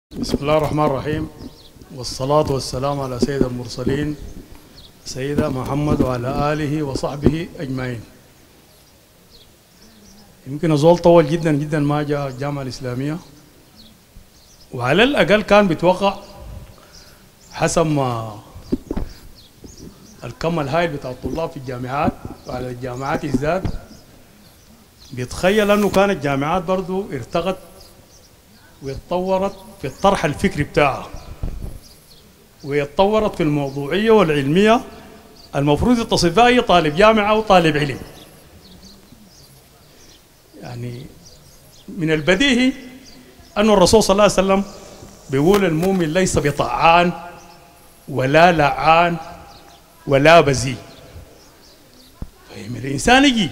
بسم الله الرحمن الرحيم والصلاة والسلام على سيد المرسلين سيدنا محمد وعلى آله وصحبه أجمعين يمكن الزول طول جدا جدا ما جاء الجامعة الإسلامية وعلى الأقل كان بيتوقع حسب ما الكم الهائل بتاع الطلاب في الجامعات وعلى الجامعات ازداد بيتخيل انه كانت الجامعات برضو ارتقت واتطورت في الطرح الفكري بتاعها واتطورت في الموضوعية والعلمية المفروض يتصل بها أي طالب جامعة أو طالب علم يعني من البديهي أن الرسول صلى الله عليه وسلم بيقول المؤمن ليس بطعان ولا لعان ولا بذيء فهم الإنسان يجي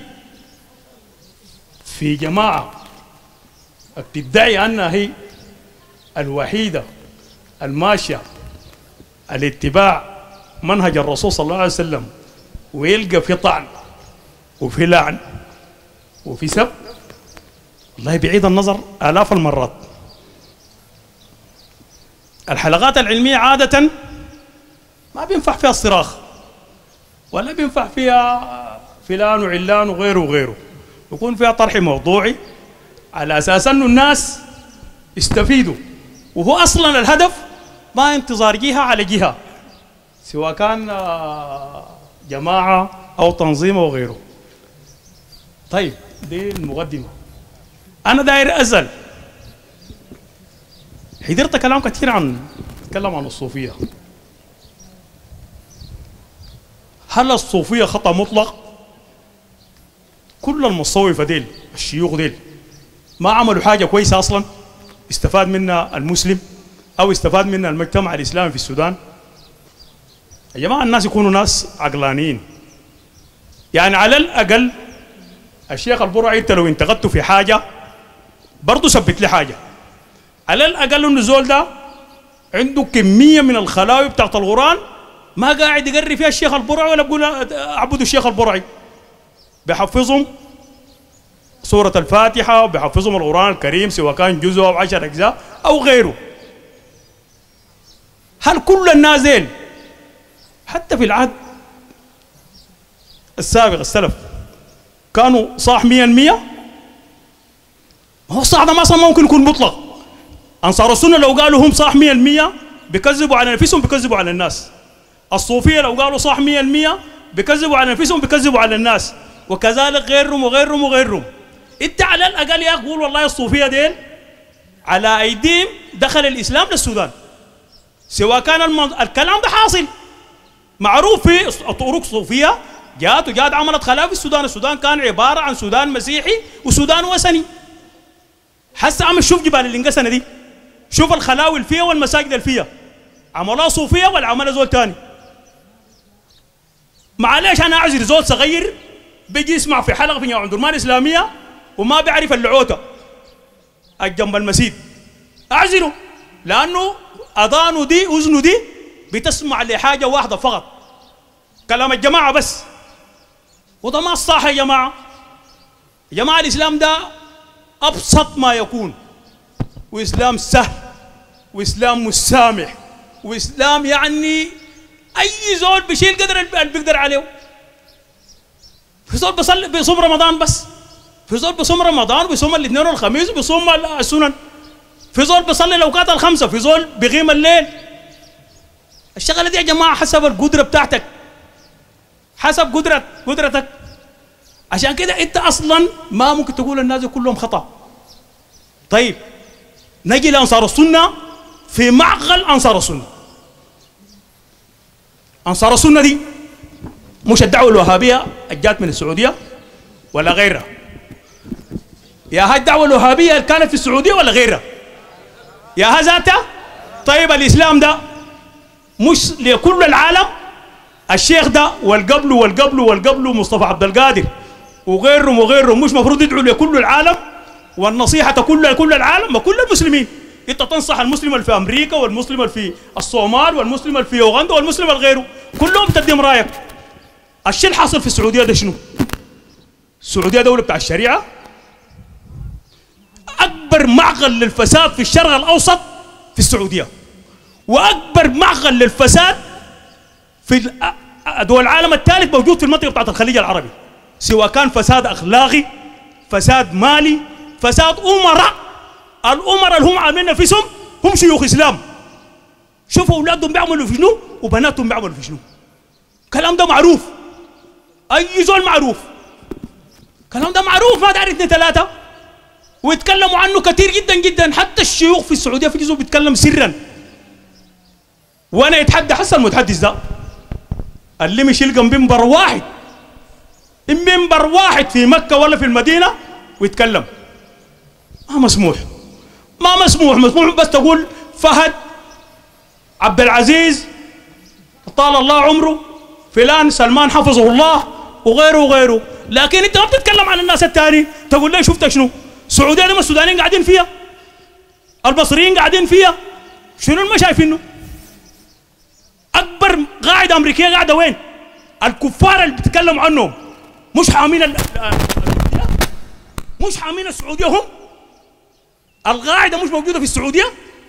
في جماعة بتدعي أنها هي الوحيدة الماشية الاتباع منهج الرسول صلى الله عليه وسلم ويلقى في طعن وفي لعن وفي سب الله بعيد النظر آلاف المرات الحلقات العلمية عادة ما بينفع فيها الصراخ ولا بينفع فيها فلان وعلان وغيره وغيره يكون فيها طرح موضوعي على اساس انه الناس يستفيدوا وهو اصلا الهدف ما انتظار جهه على جهه سواء كان جماعه او تنظيم او غيره طيب دي المقدمه انا داير ازل حضرت كلام كثير عن تكلم عن الصوفيه هل الصوفيه خطا مطلق كل المصوفه ديل الشيوخ ديل ما عملوا حاجه كويسه اصلا استفاد منها المسلم او استفاد منها المجتمع الاسلامي في السودان يا جماعه الناس يكونوا ناس عقلانيين يعني على الاقل الشيخ البرعي انت لو انتقدته في حاجه برضه ثبت لي حاجه على الاقل انه زول ده عنده كميه من الخلاوي بتاعت القران ما قاعد يقري فيها الشيخ البرعي ولا بقول اعبدوا الشيخ البرعي بيحفظهم سورة الفاتحة وبيحفظهم القرآن الكريم سواء كان جزء أو عشر أجزاء أو غيره هل كل الناس ديل حتى في العهد السابق السلف كانوا صاح مية المية ما هو الصح ده ما أصلا ممكن يكون مطلق أنصار السنة لو قالوا هم صاح مية المية بيكذبوا على نفسهم بيكذبوا على الناس الصوفية لو قالوا صح مية المية بيكذبوا على نفسهم بيكذبوا على الناس وكذلك غيرهم وغيرهم وغيرهم انت على الاقل يا قول والله الصوفيه دين على ايديهم دخل الاسلام للسودان سواء كان المن... الكلام ده حاصل معروف في طرق صوفيه جات وجات عملت خلاف في السودان السودان كان عباره عن سودان مسيحي وسودان وثني حس عمل شوف جبال الانقسنه دي شوف الخلاوي اللي فيها والمساجد اللي فيها عملوها صوفيه ولا عملها زول تاني معلش انا اعذر زول صغير بيجي يسمع في حلقه في عند درمان اسلاميه وما بيعرف اللعوته الجنب المسيد اعذره لانه اذانه دي اذنه دي بتسمع لحاجه واحده فقط كلام الجماعه بس وده ما الصح يا جماعه يا جماعه الاسلام ده ابسط ما يكون واسلام سهل واسلام مسامح واسلام يعني اي زول بيشيل قدر اللي بيقدر عليه في زول بيصلي بيصوم رمضان بس في زول بيصوم رمضان وبيصوم الاثنين والخميس وبيصوم السنن في زول بيصلي الاوقات الخمسه في زول بيقيم الليل الشغله دي يا جماعه حسب القدره بتاعتك حسب قدرة قدرتك عشان كده انت اصلا ما ممكن تقول الناس كلهم خطا طيب نجي لانصار السنه في معقل انصار السنه انصار السنه دي مش الدعوه الوهابيه الجات من السعوديه ولا غيرها يا هاي الدعوه الوهابيه اللي كانت في السعوديه ولا غيرها يا ها ذاتها طيب الاسلام ده مش لكل العالم الشيخ ده والقبل والقبل والقبل مصطفى عبد القادر وغيرهم وغيرهم مش مفروض يدعوا لكل العالم والنصيحه كل لكل العالم وكل المسلمين انت تنصح المسلم اللي في امريكا والمسلم اللي في الصومال والمسلم اللي في اوغندا والمسلم اللي غيره كلهم تقدم رايك الشيء الحاصل في السعوديه ده شنو؟ السعوديه دوله بتاع الشريعه اكبر معقل للفساد في الشرق الاوسط في السعوديه واكبر معغل للفساد في دول العالم الثالث موجود في المنطقه بتاعت الخليج العربي سواء كان فساد اخلاقي فساد مالي فساد امراء الامراء اللي هم عاملين نفسهم هم شيوخ اسلام شوفوا اولادهم بيعملوا في شنو وبناتهم بيعملوا في شنو الكلام ده معروف اي زول معروف الكلام ده معروف ما داري اثنين ثلاثه ويتكلموا عنه كثير جدا جدا حتى الشيوخ في السعوديه في جزء بيتكلم سرا وانا يتحدى حسن المتحدث ده اللي مش يلقى منبر واحد منبر واحد في مكه ولا في المدينه ويتكلم ما مسموح ما مسموح مسموح بس تقول فهد عبد العزيز طال الله عمره فلان سلمان حفظه الله وغيره وغيره لكن انت ما بتتكلم عن الناس الثاني تقول لي شفت شنو السعوديه لما السودانيين قاعدين فيها المصريين قاعدين فيها شنو اللي ما شايفينه اكبر قاعده امريكيه قاعده وين الكفار اللي بتتكلموا عنهم مش حامين ال... مش حامين السعوديه هم القاعده مش موجوده في السعوديه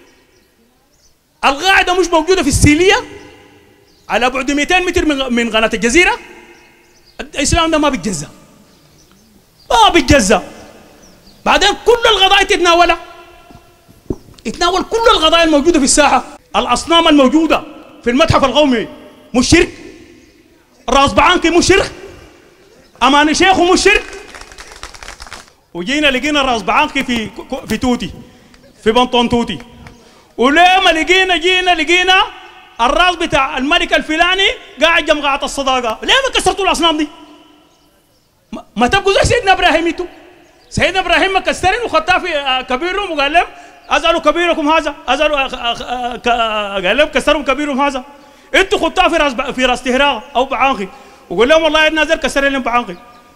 القاعده مش موجوده في السيليه على بعد 200 متر من من قناه الجزيره الاسلام ده ما بيتجزا ما بيتجزا بعدين كل القضايا تتناولها يتناول كل القضايا الموجوده في الساحه الاصنام الموجوده في المتحف القومي مش شرك راس بعانكي مش شرك امان شيخه مش شرك وجينا لقينا راس بعانكي في في توتي في بنطون توتي ولما لقينا جينا لقينا الراس بتاع الملك الفلاني قاعد جنب قاعة الصداقة ليه ما كسرتوا الأصنام دي ما, ما تبقوا زي سيدنا إبراهيم انتوا سيدنا إبراهيم ما كسرين وخدتها في كبيرهم وقال لهم أزعلوا كبيركم هذا أزعلوا قال لهم كسروا كبيرهم هذا انتوا خدتها في راس في راس تهراغ أو بعانقي وقول لهم والله نازل كسر لهم بعانقي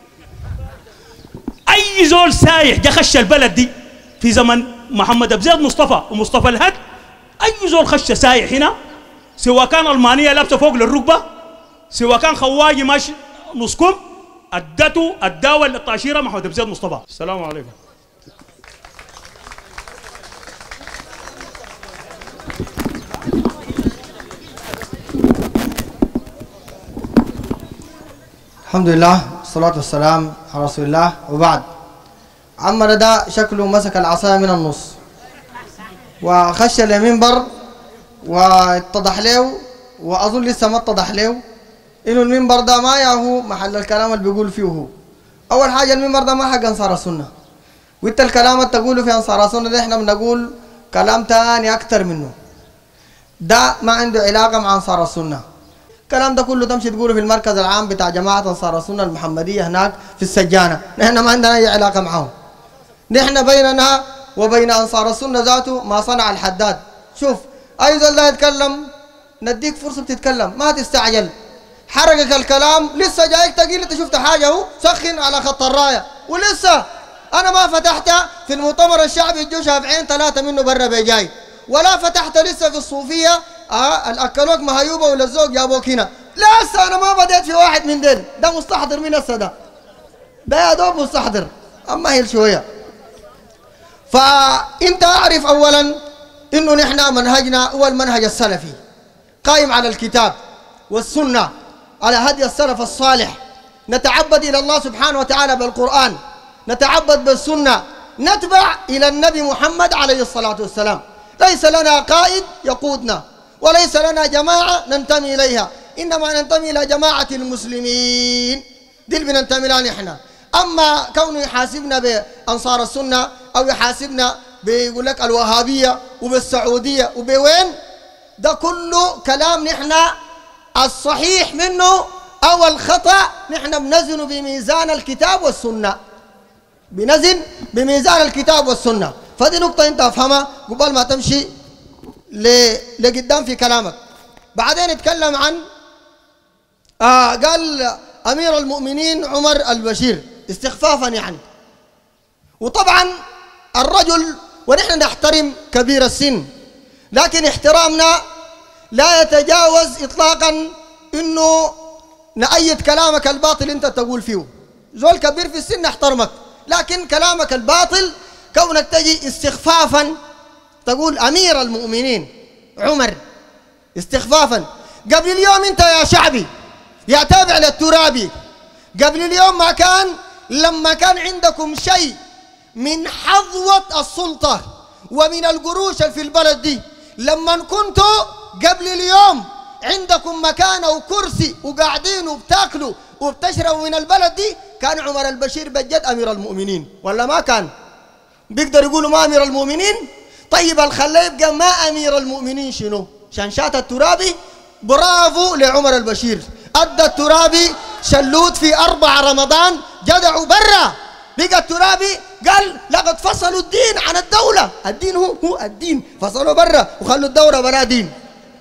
أي زول سايح جا خش البلد دي في زمن محمد أبو زيد مصطفى ومصطفى الهد أي زول خش سايح هنا سواء كان المانيه لابسه فوق للركبه سواء كان خواجي ماشي نص كم ادته الدواء للطاشيره محمد بن زيد مصطفى السلام عليكم الحمد لله والصلاة والسلام على رسول الله وبعد عمر ده شكله مسك العصاية من النص وخش المنبر واتضح له واظن لسه ما اتضح له انه المنبر ده ما ياهو محل الكلام اللي بيقول فيه هو اول حاجه المنبر ده ما حق انصار السنه وانت الكلام اللي تقوله في انصار السنه ده احنا بنقول كلام تاني اكتر منه ده ما عنده علاقه مع انصار السنه الكلام ده كله تمشي تقوله في المركز العام بتاع جماعه انصار السنه المحمديه هناك في السجانه نحن ما عندنا اي علاقه معهم نحن بيننا وبين انصار السنه ذاته ما صنع الحداد شوف اي زول لا يتكلم نديك فرصه تتكلم ما تستعجل حرقك الكلام لسه جايك تقيل انت شفت حاجه اهو سخن على خط الرايه ولسه انا ما فتحت في المؤتمر الشعبي الجو شافعين ثلاثه منه برا بيجاي ولا فتحت لسه في الصوفيه آه الاكلوك مهيوبه ولا الزوج جابوك هنا لسه انا ما بديت في واحد من ديل ده مستحضر من هسه ده ده يا دوب مستحضر اما هي شويه فانت اعرف اولا انه نحن منهجنا هو المنهج السلفي قائم على الكتاب والسنه على هدي السلف الصالح نتعبد الى الله سبحانه وتعالى بالقران نتعبد بالسنه نتبع الى النبي محمد عليه الصلاه والسلام ليس لنا قائد يقودنا وليس لنا جماعه ننتمي اليها انما ننتمي الى جماعه المسلمين دي اللي بننتمي لها نحن اما كونه يحاسبنا بانصار السنه او يحاسبنا بيقول لك الوهابيه وبالسعوديه وبوين ده كله كلام نحن الصحيح منه او الخطا نحن بنزن بميزان الكتاب والسنه بنزن بميزان الكتاب والسنه فدي نقطه انت افهمها قبل ما تمشي لقدام في كلامك بعدين نتكلم عن آه قال امير المؤمنين عمر البشير استخفافا يعني وطبعا الرجل ونحن نحترم كبير السن لكن احترامنا لا يتجاوز اطلاقا انه نأيد كلامك الباطل انت تقول فيه زول كبير في السن نحترمك لكن كلامك الباطل كونك تجي استخفافا تقول أمير المؤمنين عمر استخفافا قبل اليوم أنت يا شعبي يا تابع للترابي قبل اليوم ما كان لما كان عندكم شيء من حظوة السلطة ومن القروش في البلد دي لما كنتوا قبل اليوم عندكم مكان أو كرسي وقاعدين وبتاكلوا وبتشربوا من البلد دي كان عمر البشير بجد أمير المؤمنين ولا ما كان بيقدر يقولوا ما أمير المؤمنين طيب الخليه يبقى ما أمير المؤمنين شنو شنشات الترابي برافو لعمر البشير أدى الترابي شلوت في أربع رمضان جدعوا برا بقى الترابي قال لقد فصلوا الدين عن الدولة الدين هو هو الدين فصلوا برا وخلوا الدولة برا دين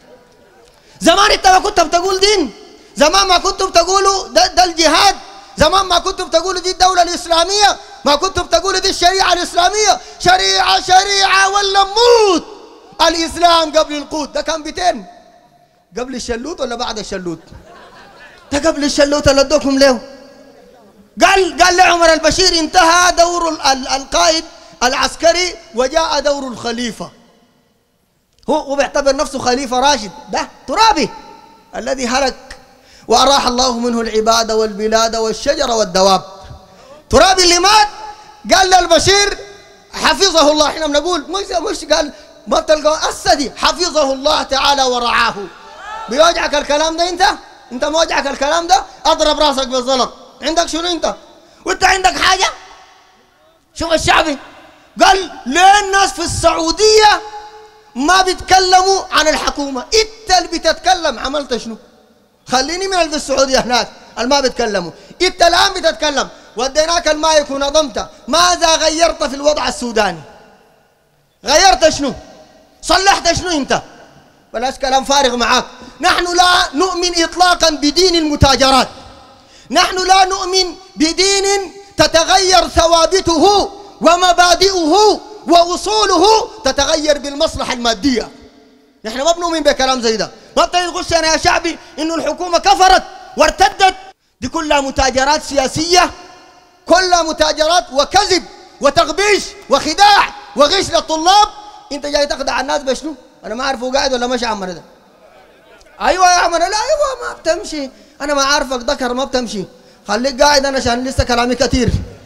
زمان انت ما كنت بتقول دين زمان ما كنتوا بتقولوا ده, ده الجهاد زمان ما كنتوا بتقولوا دي الدولة الإسلامية ما كنتوا بتقولوا دي الشريعة الإسلامية شريعة شريعة ولا موت الإسلام قبل القوت ده كان بيتين قبل الشلوت ولا بعد الشلوت ده قبل الشلوت اللي ادوكم له قال قال لعمر البشير انتهى دور ال- ال- القائد العسكري وجاء دور الخليفة هو هو بيعتبر نفسه خليفة راشد ده ترابي الذي هلك وأراح الله منه العباد والبلاد والشجر والدواب ترابي اللي مات قال للبشير حفظه الله احنا بنقول مش مش قال ما بتلقى السدي حفظه الله تعالى ورعاه بيوجعك الكلام ده انت انت موجعك الكلام ده اضرب راسك بالزلط عندك شنو انت وانت عندك حاجه شوف الشعبي قال ليه الناس في السعوديه ما بيتكلموا عن الحكومه انت اللي بتتكلم عملت شنو خليني من اللي في السعوديه هناك اللي ما بيتكلموا انت الان بتتكلم وديناك المايك ونظمت ماذا غيرت في الوضع السوداني غيرت شنو صلحت شنو انت بلاش كلام فارغ معاك نحن لا نؤمن اطلاقا بدين المتاجرات نحن لا نؤمن بدين تتغير ثوابته ومبادئه واصوله تتغير بالمصلحه الماديه نحن ما بنؤمن بكلام زي ده ما بتجي تخش انا يا شعبي انه الحكومه كفرت وارتدت دي كلها متاجرات سياسيه كلها متاجرات وكذب وتغبيش وخداع وغش للطلاب انت جاي تخدع الناس بشنو انا ما اعرف هو قاعد ولا مش عمر ده ايوه يا عمر لا ايوه ما بتمشي انا ما عارفك ذكر ما بتمشي خليك قاعد انا عشان لسه كلامي كثير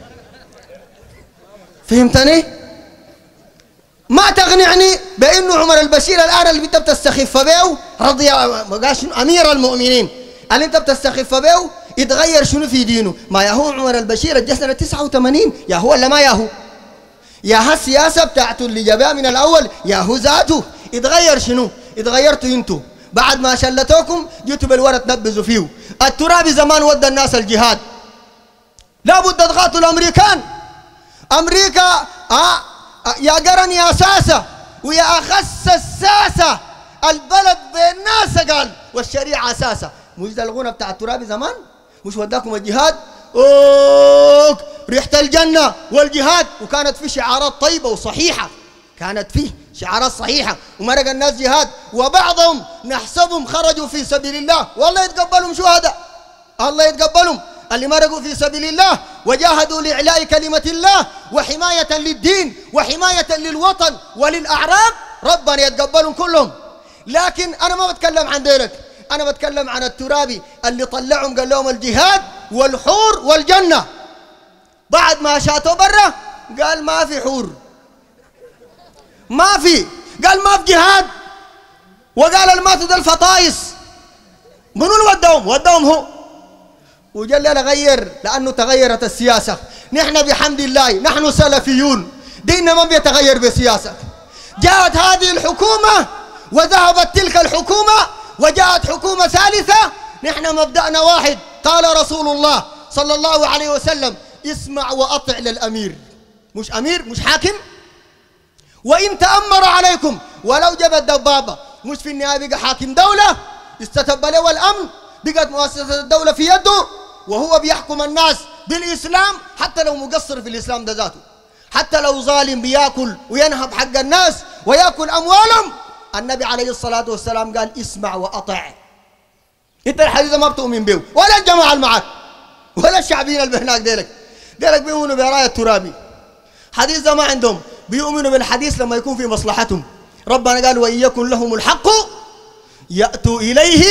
فهمتني ما تقنعني بانه عمر البشير الان اللي انت بتستخف به رضي قال شنو امير المؤمنين اللي انت بتستخف به يتغير شنو في دينه ما يا هو عمر البشير الجه سنه 89 يا هو ولا ما يا هو يا ها السياسه بتاعته اللي جابها من الاول يا هو ذاته يتغير شنو يتغيرتوا انتوا بعد ما شلتوكم جيتوا بالورق تنبذوا فيه الترابي زمان ودى الناس الجهاد لابد تقاتلوا الامريكان امريكا آه آه، يا قرن يا ساسه ويا اخس الساسه البلد بالناس قال والشريعه اساسه مش ده الغنى بتاع الترابي زمان مش وداكم الجهاد اوك ريحه الجنه والجهاد وكانت في شعارات طيبه وصحيحه كانت فيه شعارات صحيحه ومرق الناس جهاد وبعضهم نحسبهم خرجوا في سبيل الله والله يتقبلهم شهداء الله يتقبلهم اللي مرقوا في سبيل الله وجاهدوا لإعلاء كلمة الله وحماية للدين وحماية للوطن وللأعراب ربنا يتقبلهم كلهم لكن أنا ما بتكلم عن ديلك أنا بتكلم عن الترابي اللي طلعهم قال لهم الجهاد والحور والجنة بعد ما شاتوا برا قال ما في حور ما في قال ما في جهاد وقال الماتوا ده الفطايس منو اللي ودهم ودهم هو وجل غير لأنه تغيرت السياسة نحن بحمد الله نحن سلفيون ديننا ما بيتغير بسياسة جاءت هذه الحكومة وذهبت تلك الحكومة وجاءت حكومة ثالثة نحن مبدأنا واحد قال رسول الله صلى الله عليه وسلم اسمع وأطع للأمير مش أمير مش حاكم وإن تأمر عليكم ولو جبت دبابة مش في النهاية بقى حاكم دولة استتب له الأمن بقت مؤسسة الدولة في يده وهو بيحكم الناس بالإسلام حتى لو مقصر في الإسلام ده ذاته حتى لو ظالم بياكل وينهب حق الناس وياكل أموالهم النبي عليه الصلاة والسلام قال اسمع وأطع انت الحديث ما بتؤمن به ولا الجماعة اللي معك ولا الشعبيين اللي هناك ديلك ديلك بيؤمنوا براية الترابي حديث ده ما عندهم بيؤمنوا بالحديث لما يكون في مصلحتهم ربنا قال وإن يكن لهم الحق يأتوا إليه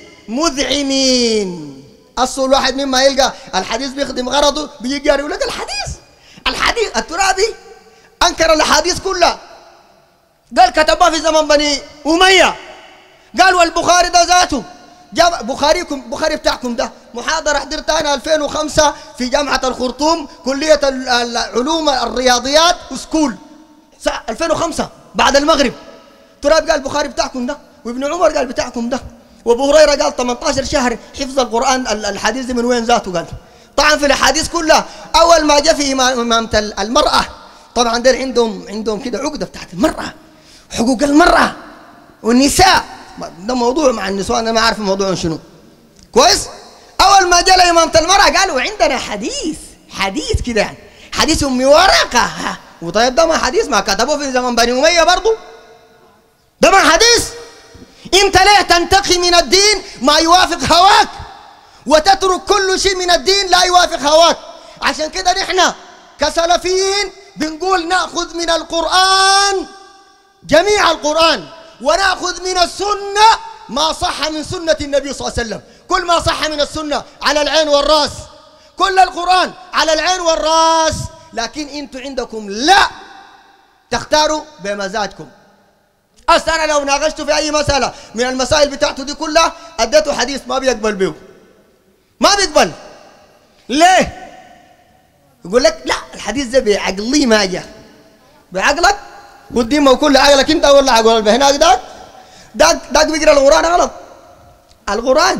مذعنين أصل واحد مما يلقى الحديث بيخدم غرضه بيجي يقول لك الحديث الحديث الترابي أنكر الأحاديث كلها قال كتبها في زمن بني أمية قال والبخاري ده ذاته جاب بخاريكم بخاري بتاعكم ده محاضرة حضرتها أنا 2005 في جامعة الخرطوم كلية العلوم الرياضيات وسكول 2005 بعد المغرب تراب قال البخاري بتاعكم ده وابن عمر قال بتاعكم ده وابو هريره قال 18 شهر حفظ القران الحديث من وين ذاته قال طبعا في الاحاديث كلها اول ما جاء في امامه المراه طبعا دير عندهم عندهم كده عقده بتاعت المراه حقوق المراه والنساء ده موضوع مع النسوان انا ما عارف الموضوع شنو كويس اول ما جاء لامامه المراه قالوا عندنا حديث حديث كده يعني حديث ام ورقه ها وطيب ده ما حديث ما كتبوه في زمن بني اميه برضه ده ما حديث انت ليه تنتقي من الدين ما يوافق هواك وتترك كل شيء من الدين لا يوافق هواك عشان كده نحن كسلفيين بنقول ناخذ من القران جميع القران وناخذ من السنه ما صح من سنه النبي صلى الله عليه وسلم كل ما صح من السنه على العين والراس كل القران على العين والراس لكن انتم عندكم لا تختاروا بمزاجكم أصل أنا لو ناقشت في أي مسألة من المسائل بتاعته دي كلها أديته حديث ما بيقبل به ما بيقبل ليه؟ يقول لك لا الحديث ده بعقلي ما جاء بعقلك والدين ما كل عقلك انت ولا عقل هناك داك داك داك بيقرا القرآن غلط القرآن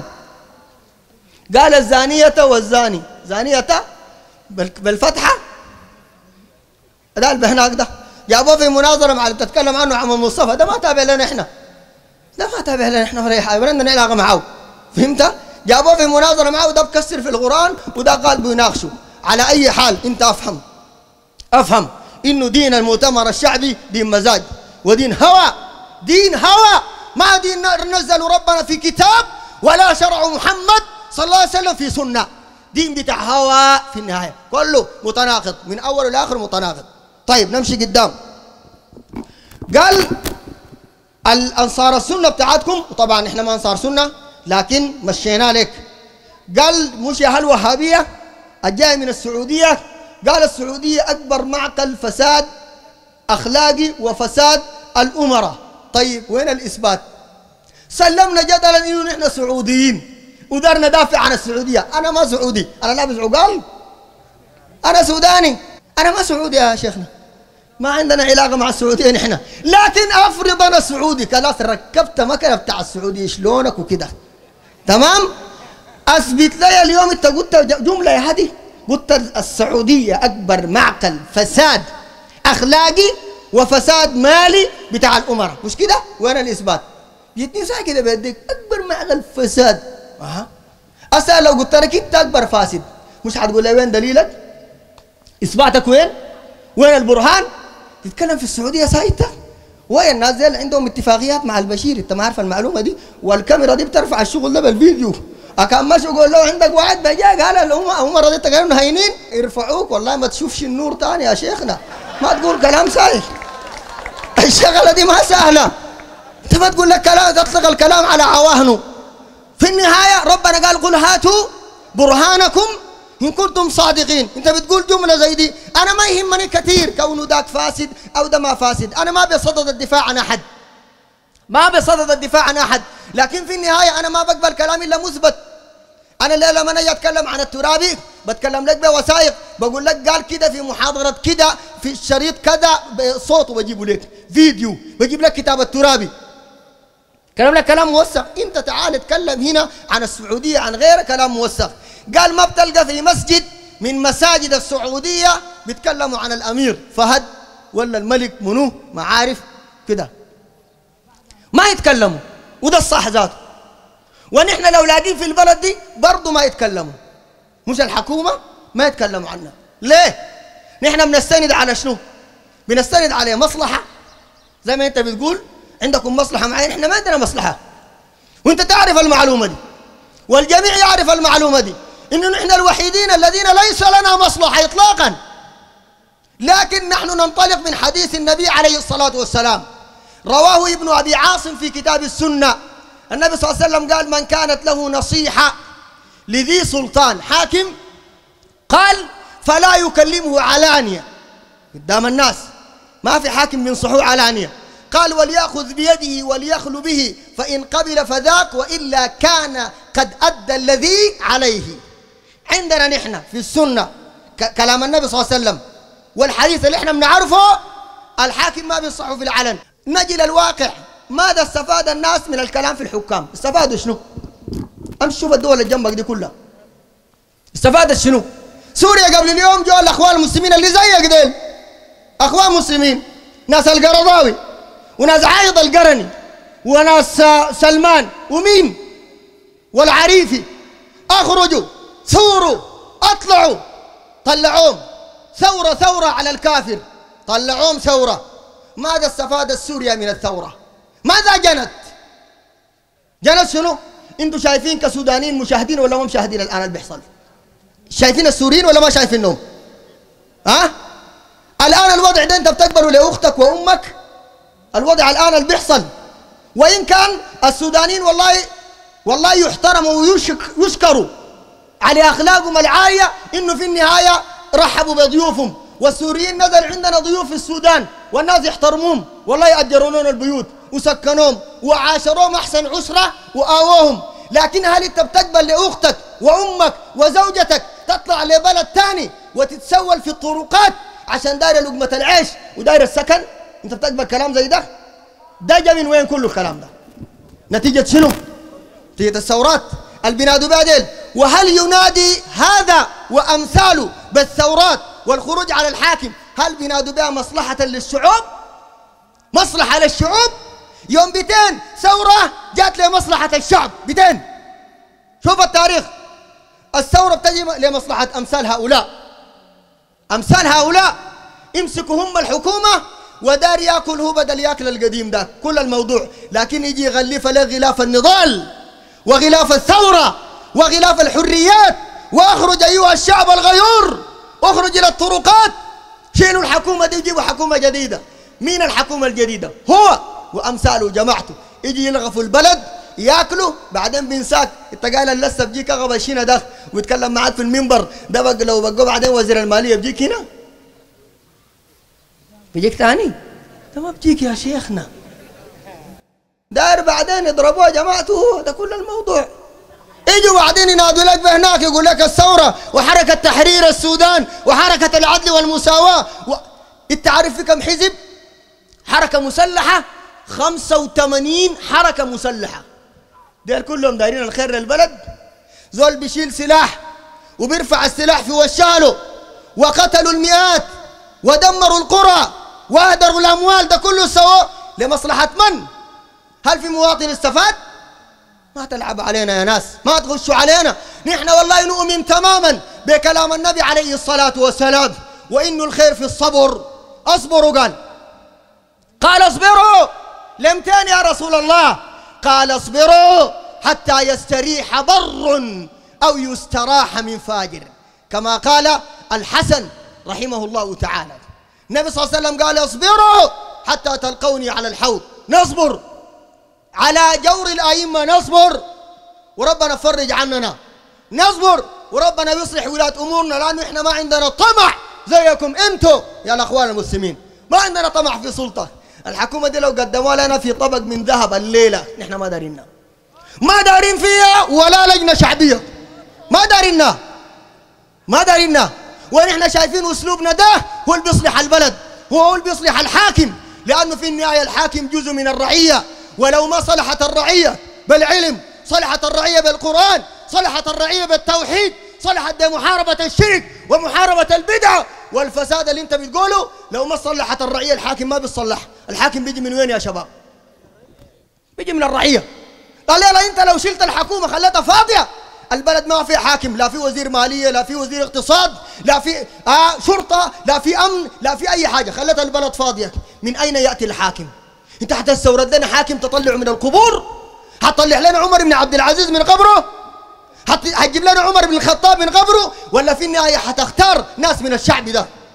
قال الزانية والزاني زانية بالفتحة ده هناك ده جابوه في مناظرة مع اللي بتتكلم عنه عم مصطفى ده ما تابع لنا احنا ده ما تابع لنا احنا ولا حاجة عندنا علاقة معه فهمت؟ جابوه في مناظرة معه وده بكسر في القرآن وده قال بيناقشه على أي حال أنت أفهم أفهم إنه دين المؤتمر الشعبي دين مزاج ودين هوى دين هوى ما دين نزل ربنا في كتاب ولا شرع محمد صلى الله عليه وسلم في سنة دين بتاع هوى في النهاية كله متناقض من أول لآخر متناقض طيب نمشي قدام قال الانصار السنه بتاعتكم وطبعا احنا ما انصار سنه لكن مشينا لك قال مش يا الوهابيه الجاي من السعوديه قال السعوديه اكبر معقل فساد اخلاقي وفساد الامراء طيب وين الاثبات سلمنا جدلا انه نحن سعوديين ودار ندافع عن السعوديه انا ما سعودي انا لابس عقال انا سوداني انا ما سعودي يا شيخنا ما عندنا علاقة مع السعودية نحن لكن أفرض أنا سعودي خلاص ركبت مكنة بتاع السعودية شلونك وكده تمام أثبت لي اليوم أنت قلت جملة يا هدي قلت السعودية أكبر معقل فساد أخلاقي وفساد مالي بتاع الأمراء مش كده وين الإثبات جيتني ساعة كده بيديك أكبر معقل فساد أها أسأل لو قلت لك أنت أكبر فاسد مش حتقول لي وين دليلك إثباتك وين وين البرهان تتكلم في السعودية سايتة وين الناس دي عندهم اتفاقيات مع البشير انت ما عارف المعلومة دي والكاميرا دي بترفع الشغل ده بالفيديو أكان مش يقول له عندك واحد بجاك قال هم هم رضيت قالوا هينين يرفعوك والله ما تشوفش النور تاني يا شيخنا ما تقول كلام سهل الشغلة دي ما سهلة انت ما تقول لك كلام تطلق الكلام على عواهنه في النهاية ربنا قال قل هاتوا برهانكم إن كنتم صادقين أنت بتقول جملة زي دي أنا ما يهمني كثير كونه ذاك فاسد أو ده ما فاسد أنا ما بصدد الدفاع عن أحد ما بصدد الدفاع عن أحد لكن في النهاية أنا ما بقبل كلام إلا مثبت أنا الليلة لما أجي أتكلم عن الترابي بتكلم لك بوثائق بقول لك قال كده في محاضرة كده في الشريط كذا بصوت وبجيبه لك فيديو بجيب لك كتاب الترابي كلام لك كلام موثق انت تعال اتكلم هنا عن السعوديه عن غيره كلام موثق قال ما بتلقى في مسجد من مساجد السعوديه بيتكلموا عن الامير فهد ولا الملك منو ما عارف كده ما يتكلموا وده الصح ذاته ونحن الاولادين في البلد دي برضه ما يتكلموا مش الحكومه ما يتكلموا عنها ليه نحن بنستند على شنو بنستند على مصلحه زي ما انت بتقول عندكم مصلحة معين احنا ما عندنا مصلحة وانت تعرف المعلومة دي والجميع يعرف المعلومة دي انه نحن الوحيدين الذين ليس لنا مصلحة اطلاقا لكن نحن ننطلق من حديث النبي عليه الصلاة والسلام رواه ابن أبي عاصم في كتاب السنة النبي صلى الله عليه وسلم قال من كانت له نصيحة لذي سلطان حاكم قال فلا يكلمه علانية قدام الناس ما في حاكم بينصحوه علانية قال وليأخذ بيده وليخلو به فإن قبل فذاك وإلا كان قد أدى الذي عليه عندنا نحن في السنة كلام النبي صلى الله عليه وسلم والحديث اللي احنا بنعرفه الحاكم ما بينصحه في العلن نجي للواقع ماذا استفاد الناس من الكلام في الحكام استفادوا شنو امشي شوف الدول اللي جنبك دي كلها استفادت شنو سوريا قبل اليوم جو الاخوان المسلمين اللي زيك ديل اخوان مسلمين ناس القرضاوي وناس عايض القرني وناس سلمان ومين والعريفي اخرجوا ثوروا اطلعوا طلعوهم ثورة ثورة على الكافر طلعوهم ثورة ماذا استفادت سوريا من الثورة ماذا جنت جنت شنو انتوا شايفين كسودانيين مشاهدين ولا ما مشاهدين الان اللي بيحصل شايفين السوريين ولا ما شايفينهم ها الان الوضع ده انت بتقبله لاختك وامك الوضع الان اللي بيحصل وان كان السودانيين والله والله يحترموا ويشكروا على اخلاقهم العاليه انه في النهايه رحبوا بضيوفهم والسوريين نزل عندنا ضيوف في السودان والناس يحترموهم والله يأجروا لهم البيوت وسكنوهم وعاشروهم أحسن عشرة وآووهم لكن هل أنت بتقبل لأختك وأمك وزوجتك تطلع لبلد ثاني وتتسول في الطرقات عشان داير لقمة العيش وداير السكن أنت بتقبل كلام زي ده ده جا من وين كل الكلام ده نتيجة شنو نتيجة الثورات البناد بادل وهل ينادي هذا وأمثاله بالثورات والخروج على الحاكم هل بينادوا بها مصلحة للشعوب مصلحة للشعوب يوم 200 ثورة جات لمصلحة الشعب 200 شوف التاريخ الثورة بتجي لمصلحة أمثال هؤلاء أمثال هؤلاء يمسكوا هم الحكومة ودار ياكل هو بدل ياكل القديم ده كل الموضوع لكن يجي يغلف له غلاف النضال وغلاف الثورة وغلاف الحريات واخرج أيها الشعب الغيور اخرج إلى الطرقات شيلوا الحكومة دي وجيبوا حكومة جديدة مين الحكومة الجديدة هو وأمثاله جماعته يجي يلغفوا البلد ياكلوا بعدين بينساك انت قايل لسه بجيك اغبى شينا ده ويتكلم معاك في المنبر ده بقى لو بقوا بعدين وزير الماليه بيجيك هنا بيجيك ثاني ده ما بجيك يا شيخنا داير بعدين يضربوه جماعته ده كل الموضوع يجوا بعدين ينادوا لك بهناك يقول لك الثورة وحركة تحرير السودان وحركة العدل والمساواة و... انت عارف في كم حزب حركة مسلحة 85 حركة مسلحة ديل كلهم دايرين الخير للبلد زول بيشيل سلاح وبيرفع السلاح في وشاله وقتلوا المئات ودمروا القرى واهدروا الاموال ده كله سوا لمصلحة من؟ هل في مواطن استفاد؟ ما تلعب علينا يا ناس ما تغشوا علينا نحن والله نؤمن تماما بكلام النبي عليه الصلاة والسلام وإن الخير في الصبر أصبروا قال قال اصبروا لمتين يا رسول الله قال اصبروا حتى يستريح بر أو يستراح من فاجر كما قال الحسن رحمه الله تعالى النبي صلى الله عليه وسلم قال اصبروا حتى تلقوني على الحوض نصبر على جور الأئمة نصبر وربنا فرج عننا نصبر وربنا يصلح ولاة أمورنا لأنه إحنا ما عندنا طمع زيكم أنتم يا الأخوان المسلمين ما عندنا طمع في سلطة الحكومة دي لو قدموها لنا في طبق من ذهب الليلة نحن ما دارينها ما دارين فيها ولا لجنة شعبية ما دارينها ما دارينها ونحن شايفين أسلوبنا ده هو اللي بيصلح البلد هو اللي بيصلح الحاكم لأنه في النهاية الحاكم جزء من الرعية ولو ما صلحت الرعية بالعلم صلحت الرعية بالقرآن صلحت الرعية بالتوحيد صلحت بمحاربة الشرك ومحاربة البدع والفساد اللي انت بتقوله لو ما صلحت الرعية الحاكم ما بيصلح الحاكم بيجي من وين يا شباب بيجي من الرعية قال لا انت لو شلت الحكومة خليتها فاضية البلد ما في حاكم لا في وزير مالية لا في وزير اقتصاد لا في آه شرطة لا في أمن لا في أي حاجة خلت البلد فاضية من أين يأتي الحاكم انت حتستورد لنا حاكم تطلعه من القبور حتطلع لنا عمر بن عبد العزيز من قبره حتجيب لنا عمر بن الخطاب من قبره ولا في النهايه حتختار ناس من الشعب ده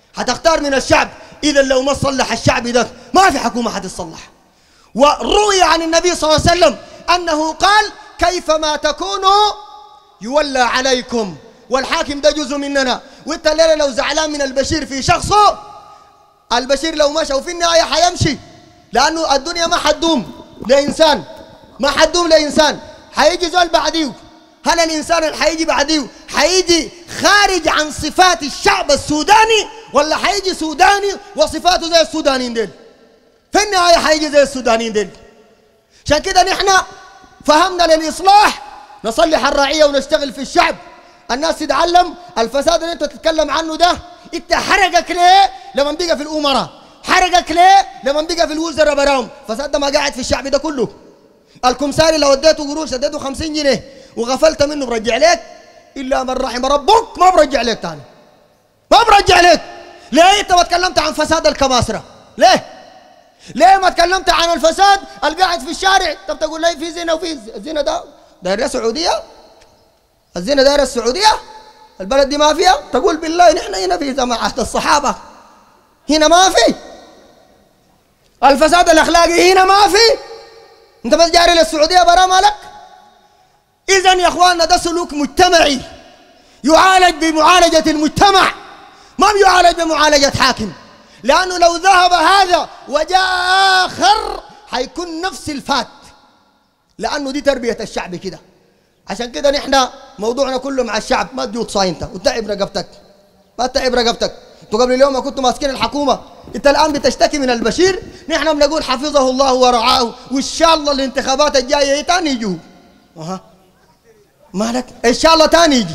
حتختار من الشعب إذا لو ما صلح الشعب ده ما في حكومة حتتصلح وروي عن النبي صلى الله عليه وسلم أنه قال كيفما تكونوا يولى عليكم والحاكم ده جزء مننا وانت الليله لو زعلان من البشير في شخصه البشير لو مشى وفي النهايه حيمشي لانه الدنيا ما حتدوم لانسان ما حتدوم لانسان حيجي زول بعديه هل الانسان اللي حيجي بعديه حيجي خارج عن صفات الشعب السوداني ولا حيجي سوداني وصفاته زي السودانيين ديل في النهايه حيجي زي السودانيين ديل عشان كده نحن فهمنا للاصلاح نصلح الرعيه ونشتغل في الشعب الناس تتعلم الفساد اللي انت تتكلم عنه ده انت حرقك ليه لما بقى في الامراء حرقك ليه لما بقى في الوزراء براهم فساد ده ما قاعد في الشعب ده كله الكمساري لو اديته قروش اديته 50 جنيه وغفلت منه برجع لك الا من رحم ربك ما برجع لك تاني ما برجع لك ليه انت ما تكلمت عن فساد الكماسره ليه ليه ما تكلمت عن الفساد القاعد في الشارع طب تقول لي في زنا وفي الزنا ده دايره سعوديه الزنا دايره السعوديه البلد دي ما فيها تقول بالله نحن هنا في جماعه الصحابه هنا ما في الفساد الاخلاقي هنا ما في انت بس جاري للسعوديه برا مالك اذا يا اخواننا ده سلوك مجتمعي يعالج بمعالجه المجتمع ما بيعالج بمعالجه حاكم لانه لو ذهب هذا وجاء اخر حيكون نفس الفات لانه دي تربيه الشعب كده عشان كده نحن موضوعنا كله مع الشعب ما تجوط صاي انت وتعب رقبتك ما تتعب رقبتك انتوا قبل اليوم ما كنتوا ماسكين الحكومه انت الان بتشتكي من البشير نحن بنقول حفظه الله ورعاه وان شاء الله الانتخابات الجايه تاني يجوا اها مالك ان شاء الله تاني يجي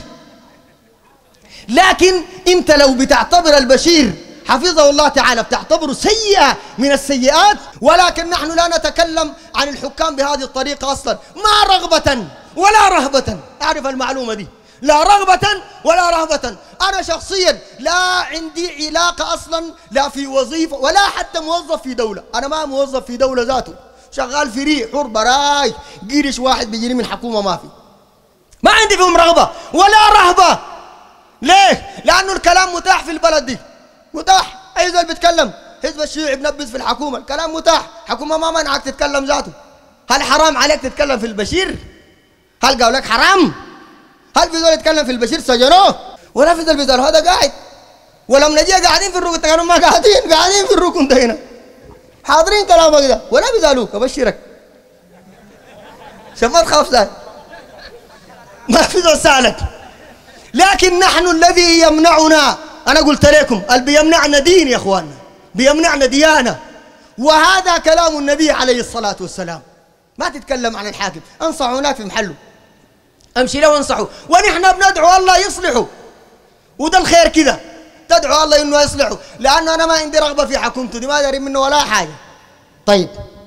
لكن انت لو بتعتبر البشير حفظه الله تعالى بتعتبره سيئة من السيئات ولكن نحن لا نتكلم عن الحكام بهذه الطريقة أصلا ما رغبة ولا رهبة أعرف المعلومة دي لا رغبة ولا رهبة أنا شخصيا لا عندي علاقة أصلا لا في وظيفة ولا حتى موظف في دولة أنا ما موظف في دولة ذاته شغال في ريح حر براي قرش واحد بيجيني من حكومة ما في ما عندي فيهم رغبة ولا رهبة ليه؟ لأنه الكلام متاح في البلد دي متاح أي زول بيتكلم حزب الشيوعي بنبذ في الحكومة الكلام متاح حكومة ما منعك تتكلم ذاته هل حرام عليك تتكلم في البشير؟ هل قالوا لك حرام؟ هل في زول يتكلم في البشير سجنوه؟ ولا في زول بيزال هذا قاعد ولما نجي قاعدين في الركن كانوا ما قاعدين قاعدين في الركن ده هنا حاضرين كلامك ده ولا بيزالوك ابشرك عشان ما تخاف ذلك ما في زول سالك لكن نحن الذي يمنعنا أنا قلت لكم اللي بيمنعنا دين يا إخواننا بيمنعنا ديانة وهذا كلام النبي عليه الصلاة والسلام ما تتكلم عن الحاكم انصحوا هناك في محله امشي له وانصحوا ونحن بندعو الله يصلحه وده الخير كذا تدعو الله انه يصلحه لانه انا ما عندي رغبه في حكومته دي ما داري منه ولا حاجه طيب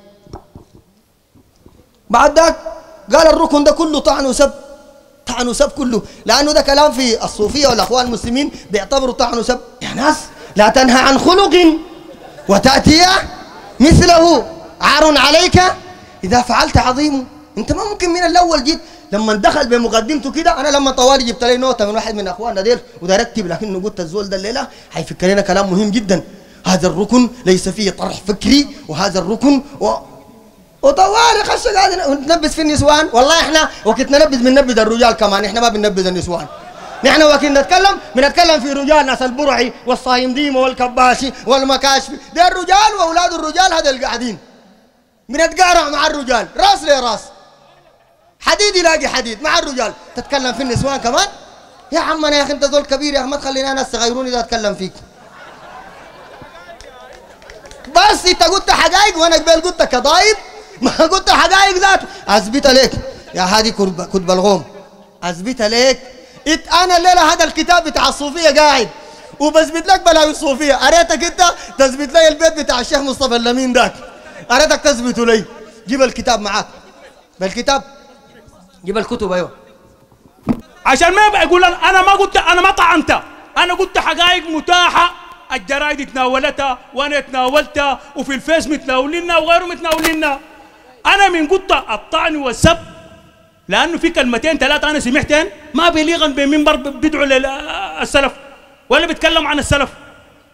بعد ذاك قال الركن ده كله طعن وسب طعن وسب كله لانه ده كلام في الصوفيه والاخوان المسلمين بيعتبروا طعن وسب يا ناس لا تنهى عن خلق وتاتي مثله عار عليك اذا فعلت عظيم انت ما ممكن من الاول جيت لما دخل بمقدمته كده انا لما طوالي جبت لي نوته من واحد من اخواننا ديل وده رتب لكنه قلت الزول ده الليله حيفكر لنا كلام مهم جدا هذا الركن ليس فيه طرح فكري وهذا الركن و... وطوالي خش قاعد ننبذ في النسوان والله احنا وقت ننبذ بننبذ الرجال كمان احنا ما بننبذ النسوان نحن وقت نتكلم بنتكلم في رجال ناس البرعي والصايمديم والكباشي والمكاشفي ده الرجال واولاد الرجال هذا اللي قاعدين بنتقارع مع الرجال راس لراس حديد يلاقي حديد مع الرجال تتكلم في النسوان كمان يا عمنا يا اخي انت زول كبير يا اخي ما تخلينا ناس صغيرون اذا اتكلم فيك بس انت قلت حقائق وانا قبل قلت كضايب ما قلت حقائق ذاته اثبت لك يا هذه كتب الغوم اثبت لك إت انا الليله هذا الكتاب بتاع الصوفيه قاعد وبثبت لك بلاوي الصوفيه اريتك انت تثبت لي البيت بتاع الشيخ مصطفى اللمين ذاك اريتك تثبته لي جيب الكتاب معاك بالكتاب جيب الكتب ايوه عشان ما يبقى يقول انا أنا ما قلت انا ما طعنت انا قلت حقائق متاحه الجرايد تناولتها وانا تناولتها وفي الفيس متناولينها وغيره متناولينها انا من قلت الطعن والسب لانه في كلمتين ثلاثه انا سمعتين ما بليغا بمنبر بيدعوا للسلف ولا بيتكلم عن السلف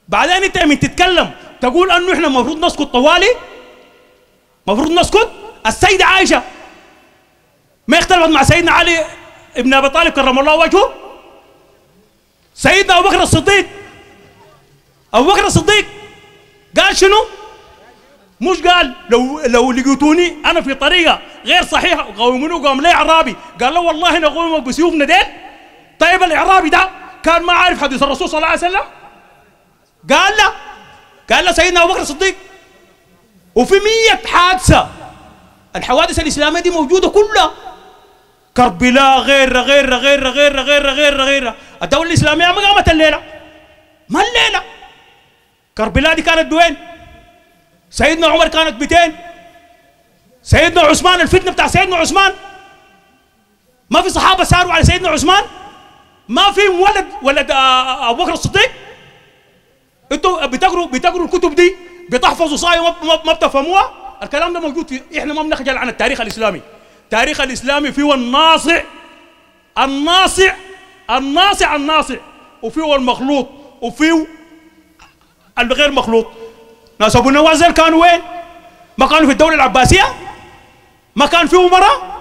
بعدين انت من تتكلم تقول انه احنا المفروض نسكت طوالي المفروض نسكت السيدة عائشة ما اختلفت مع سيدنا علي ابن ابي طالب كرم الله وجهه سيدنا ابو بكر الصديق ابو بكر الصديق قال شنو؟ مش قال لو لو لقيتوني انا في طريقه غير صحيحه قوموني قام لي اعرابي قال له والله نقومك بسيوفنا ديل طيب الاعرابي ده كان ما عارف حديث الرسول صلى الله عليه وسلم قال لا قال له سيدنا ابو بكر الصديق وفي مية حادثة الحوادث الإسلامية دي موجودة كلها كربلاء غير غير غير غير غير غير غير الدولة الإسلامية ما قامت الليلة ما الليلة كربلاء دي كانت بوين سيدنا عمر كانت 200 سيدنا عثمان الفتنة بتاع سيدنا عثمان ما في صحابة ساروا على سيدنا عثمان ما في ولد ولد آه، أبو بكر الصديق انتوا بتقروا بتقروا الكتب دي بتحفظوا صاية ما- ما ما بتفهموها الكلام ده موجود في احنا ما بنخجل عن التاريخ الاسلامي التاريخ الاسلامي فيه الناصع الناصع الناصع الناصع وفيه المخلوط وفيه الغير مخلوط ناس ابو النواس ديل كانوا وين؟ ما كانوا في الدولة العباسية؟ ما كان في أمراء؟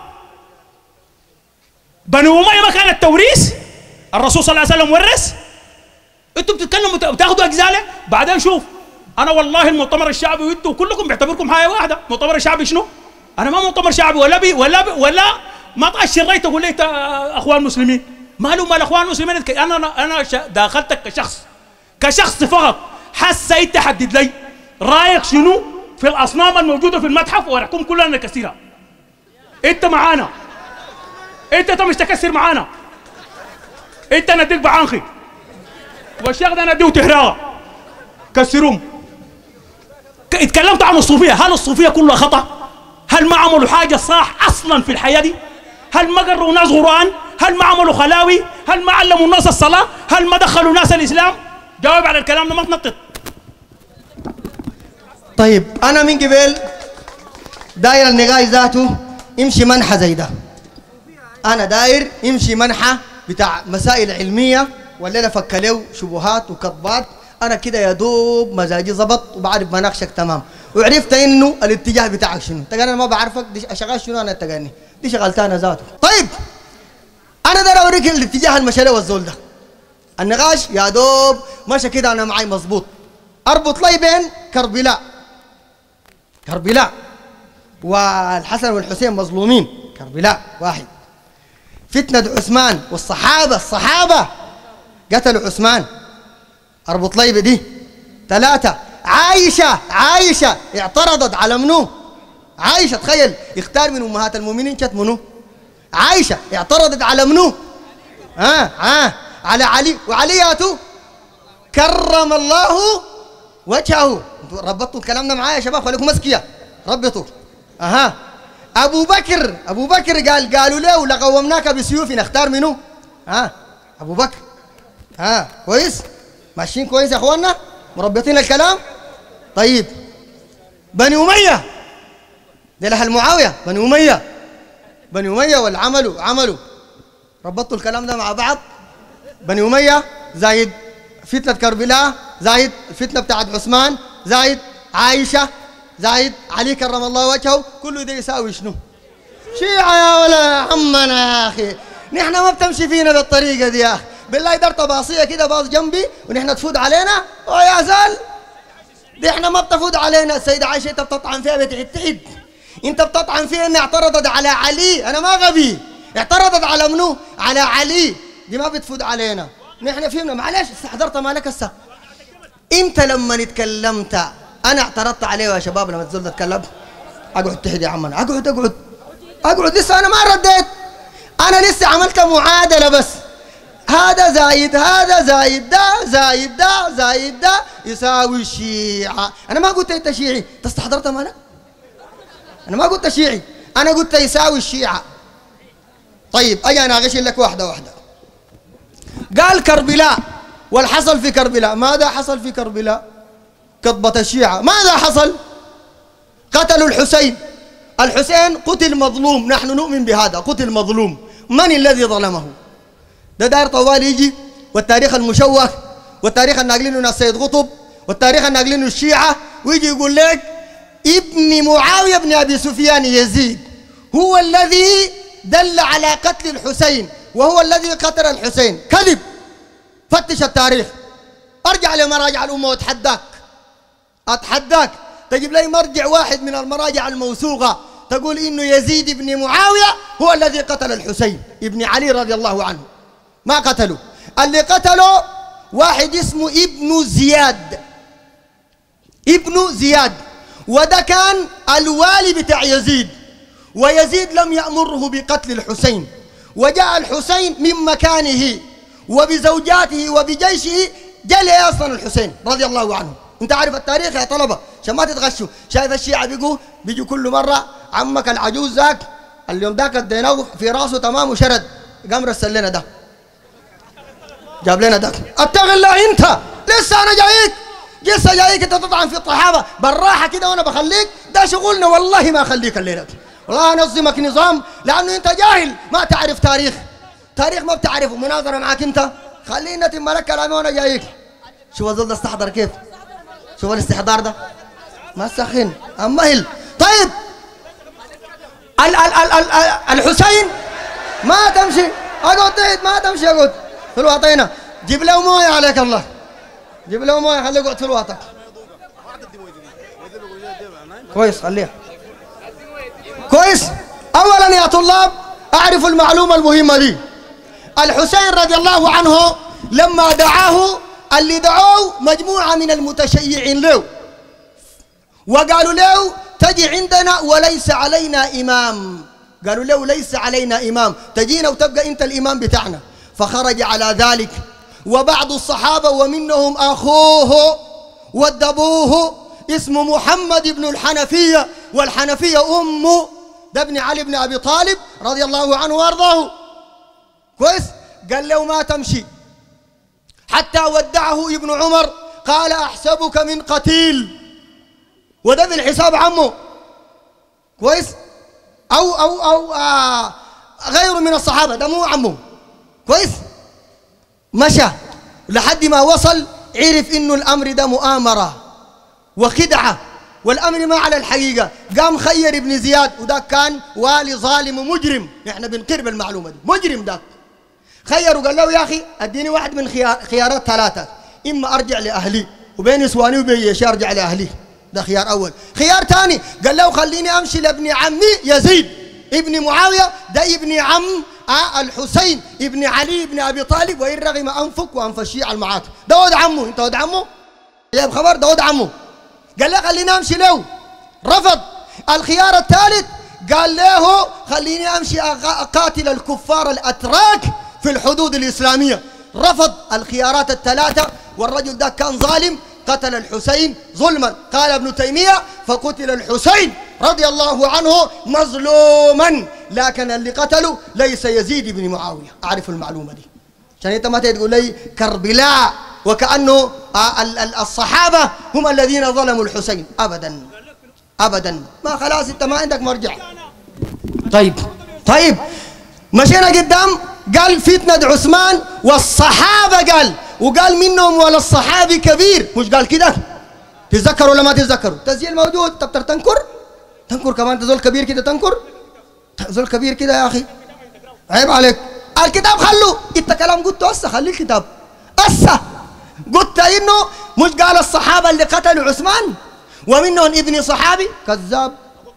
بني أمية ما كان التوريث؟ الرسول صلى الله عليه وسلم ورث؟ انتوا بتتكلموا بت- بتاخدوا اجزاله بعدين شوف انا والله المؤتمر الشعبي وانتوا كلكم بيعتبركم حاجه واحده المؤتمر الشعبي شنو انا ما مؤتمر شعبي ولا بي ولا بي ولا ما تاشر ريت تقول لي تا- اخوان مسلمين مالهم مال اخوان مسلمين اتك- انا انا انا ش- داخلتك كشخص كشخص فقط حاسه انت حدد لي رايك شنو في الاصنام الموجوده في المتحف ورحكم كلنا نكسرها انت معانا انت انت مش تكسر معانا انت نديك بعنخي والشيخ ده نديه تهراغه كسروهم ك- اتكلمت عن الصوفيه هل الصوفيه كلها خطا هل ما عملوا حاجه صح اصلا في الحياه دي هل ما قروا ناس قران هل ما عملوا خلاوي هل ما علموا الناس الصلاه هل ما دخلوا ناس الاسلام جاوب على الكلام ده ما تنطط طيب انا من قبل داير النقاش ذاته يمشي منحى زي ده انا داير يمشي منحى بتاع مسائل علميه والليله فك له شبهات وكذبات انا كده يا دوب مزاجي ظبط وبعرف مناقشك تمام وعرفت انه الاتجاه بتاعك شنو تقال انا ما بعرفك دي شغال شنو انا تقالني دي شغلتي انا ذاته طيب انا داير اوريك الاتجاه المشي له الزول ده النقاش يا دوب مشى كده انا معي مظبوط اربط لي بين كربلاء كربلاء والحسن والحسين مظلومين كربلاء واحد فتنة عثمان والصحابة الصحابة قتلوا عثمان اربط لي بدي ثلاثة عايشة عايشة اعترضت على منو عايشة تخيل يختار من أمهات المؤمنين كانت منو عايشة اعترضت على منو ها ها على علي وعلي ياتو كرم الله وجهه انتوا ربطوا الكلام ده معايا يا شباب خليكم مسكيه ربطوا اها ابو بكر ابو بكر قال قالوا له لقومناك بسيوف نختار منه ها ابو بكر ها كويس ماشيين كويس يا اخوانا مربطين الكلام طيب بني اميه دي اهل معاويه بني اميه بني اميه واللي عملوا عملوا ربطوا الكلام ده مع بعض بني أمية زايد فتنة كربلاء زايد الفتنة بتاعت عثمان زايد عائشة زايد علي كرم الله وجهه كله ده يساوي شنو شيعة يا ولا عمنا يا أخي نحن ما بتمشي فينا بالطريقة دي يا أخي بالله دار طباصية كده باص جنبي ونحن تفوت علينا ويا زال دي احنا ما بتفوت علينا السيدة عائشة انت بتطعن فيها بتعتعد انت بتطعن فيها انها اعترضت على علي انا ما غبي اعترضت على منو على علي دي ما بتفوت علينا نحن فهمنا معلش استحضرت مالك هسه انت لما اتكلمت انا اعترضت عليه يا شباب لما تزول تتكلم اقعد تهدي يا عمنا اقعد اقعد اقعد لسه انا ما رديت انا لسه عملت معادله بس هذا زايد هذا زايد ده زايد ده زايد ده يساوي الشيعة أنا ما قلت أنت شيعي أنت استحضرت مالك أنا ما قلت شيعي أنا قلت يساوي الشيعة طيب أجي أنا أغشي لك واحدة واحدة قال كربلاء والحصل في كربلاء ماذا حصل في كربلاء كضبة الشيعة ماذا حصل قتلوا الحسين الحسين قتل مظلوم نحن نؤمن بهذا قتل مظلوم من الذي ظلمه ده داير طوال يجي والتاريخ المشوه والتاريخ الناقلينه السيد قطب والتاريخ الناقلينه الشيعة ويجي يقول لك ابن معاوية بن أبي سفيان يزيد هو الذي دل على قتل الحسين وهو الذي قتل الحسين كذب فتش التاريخ ارجع لمراجع الأمة واتحداك أتحداك تجيب لي مرجع واحد من المراجع الموثوقة تقول إنه يزيد بن معاوية هو الذي قتل الحسين ابن علي رضي الله عنه ما قتله اللي قتله واحد اسمه ابن زياد ابن زياد وده كان الوالي بتاع يزيد ويزيد لم يأمره بقتل الحسين وجاء الحسين من مكانه وبزوجاته وبجيشه جاء لي اصلا الحسين رضي الله عنه انت عارف التاريخ يا طلبه عشان ما تتغشوا شايف الشيعة بيجوا بيجوا كل مرة عمك العجوز ذاك اليوم ذاك اديناه في راسه تمام وشرد قام رسل لنا ده جاب لنا ده اتقي الله انت لسه انا جايك لسه جايك انت تطعن في الصحابه بالراحه كده وانا بخليك ده شغلنا والله ما اخليك الليله والله انظمك نظام لانه انت جاهل ما تعرف تاريخ تاريخ ما بتعرفه مناظره معك انت خلينا تم لك كلامي وانا جايك شوف الزول ده استحضر كيف شوف الاستحضار ده ما سخن امهل طيب ال ال ال ال ال الحسين ما تمشي اقعد تحت ما تمشي اقعد في الوطينة جيب له مويه عليك الله جيب له مويه خليه يقعد في الوطن كويس خليها كويس اولا يا طلاب اعرفوا المعلومه المهمه دي الحسين رضي الله عنه لما دعاه اللي دعوه مجموعه من المتشيعين له وقالوا له تجي عندنا وليس علينا إمام قالوا له ليس علينا إمام تجينا وتبقى أنت الإمام بتاعنا فخرج على ذلك وبعض الصحابة ومنهم أخوه ودبوه اسمه محمد بن الحنفية والحنفية أمه ده ابن علي بن أبي طالب رضي الله عنه وأرضاه كويس قال له ما تمشي حتى ودعه ابن عمر قال أحسبك من قتيل وده في الحساب عمه كويس او او او آه غيره من الصحابه ده مو عمه كويس مشى لحد ما وصل عرف انه الامر ده مؤامره وخدعه والامر ما على الحقيقه قام خير ابن زياد وده كان والي ظالم ومجرم احنا بنقر بالمعلومه دي مجرم ده خير وقال له يا اخي اديني واحد من خيار خيارات ثلاثه اما ارجع لاهلي وبين اسواني وبين ارجع لاهلي ده خيار أول خيار ثاني قال له خليني أمشي لابن عمي يزيد ابن معاوية ده ابن عم آه الحسين ابن علي ابن أبي طالب وإن رغم أنفك وأنف الشيعة المعاك ده ولد عمه أنت ولد عمه جايب خبر ده ولد عمه قال له خليني أمشي له رفض الخيار الثالث قال له خليني أمشي أقاتل الكفار الأتراك في الحدود الإسلامية رفض الخيارات الثلاثة والرجل ده كان ظالم قتل الحسين ظلما قال ابن تيمية فقتل الحسين رضي الله عنه مظلوما لكن اللي قتله ليس يزيد بن معاوية أعرف المعلومة دي عشان انت ما تقول لي كربلاء وكأنه الصحابة هم الذين ظلموا الحسين أبدا أبدا ما خلاص انت ما عندك مرجع طيب طيب مشينا قدام قال فتنة عثمان والصحابة قال وقال منهم ولا الصحابي كبير مش قال كده تتذكروا ولا ما تتذكروا تسجيل موجود تقدر تنكر تنكر كمان تزول كبير كده تنكر زول كبير كده يا اخي عيب عليك الكتاب خلوا انت كلام قلته هسه خلي الكتاب هسه قلت انه مش قال الصحابه اللي قتلوا عثمان ومنهم ابن صحابي كذاب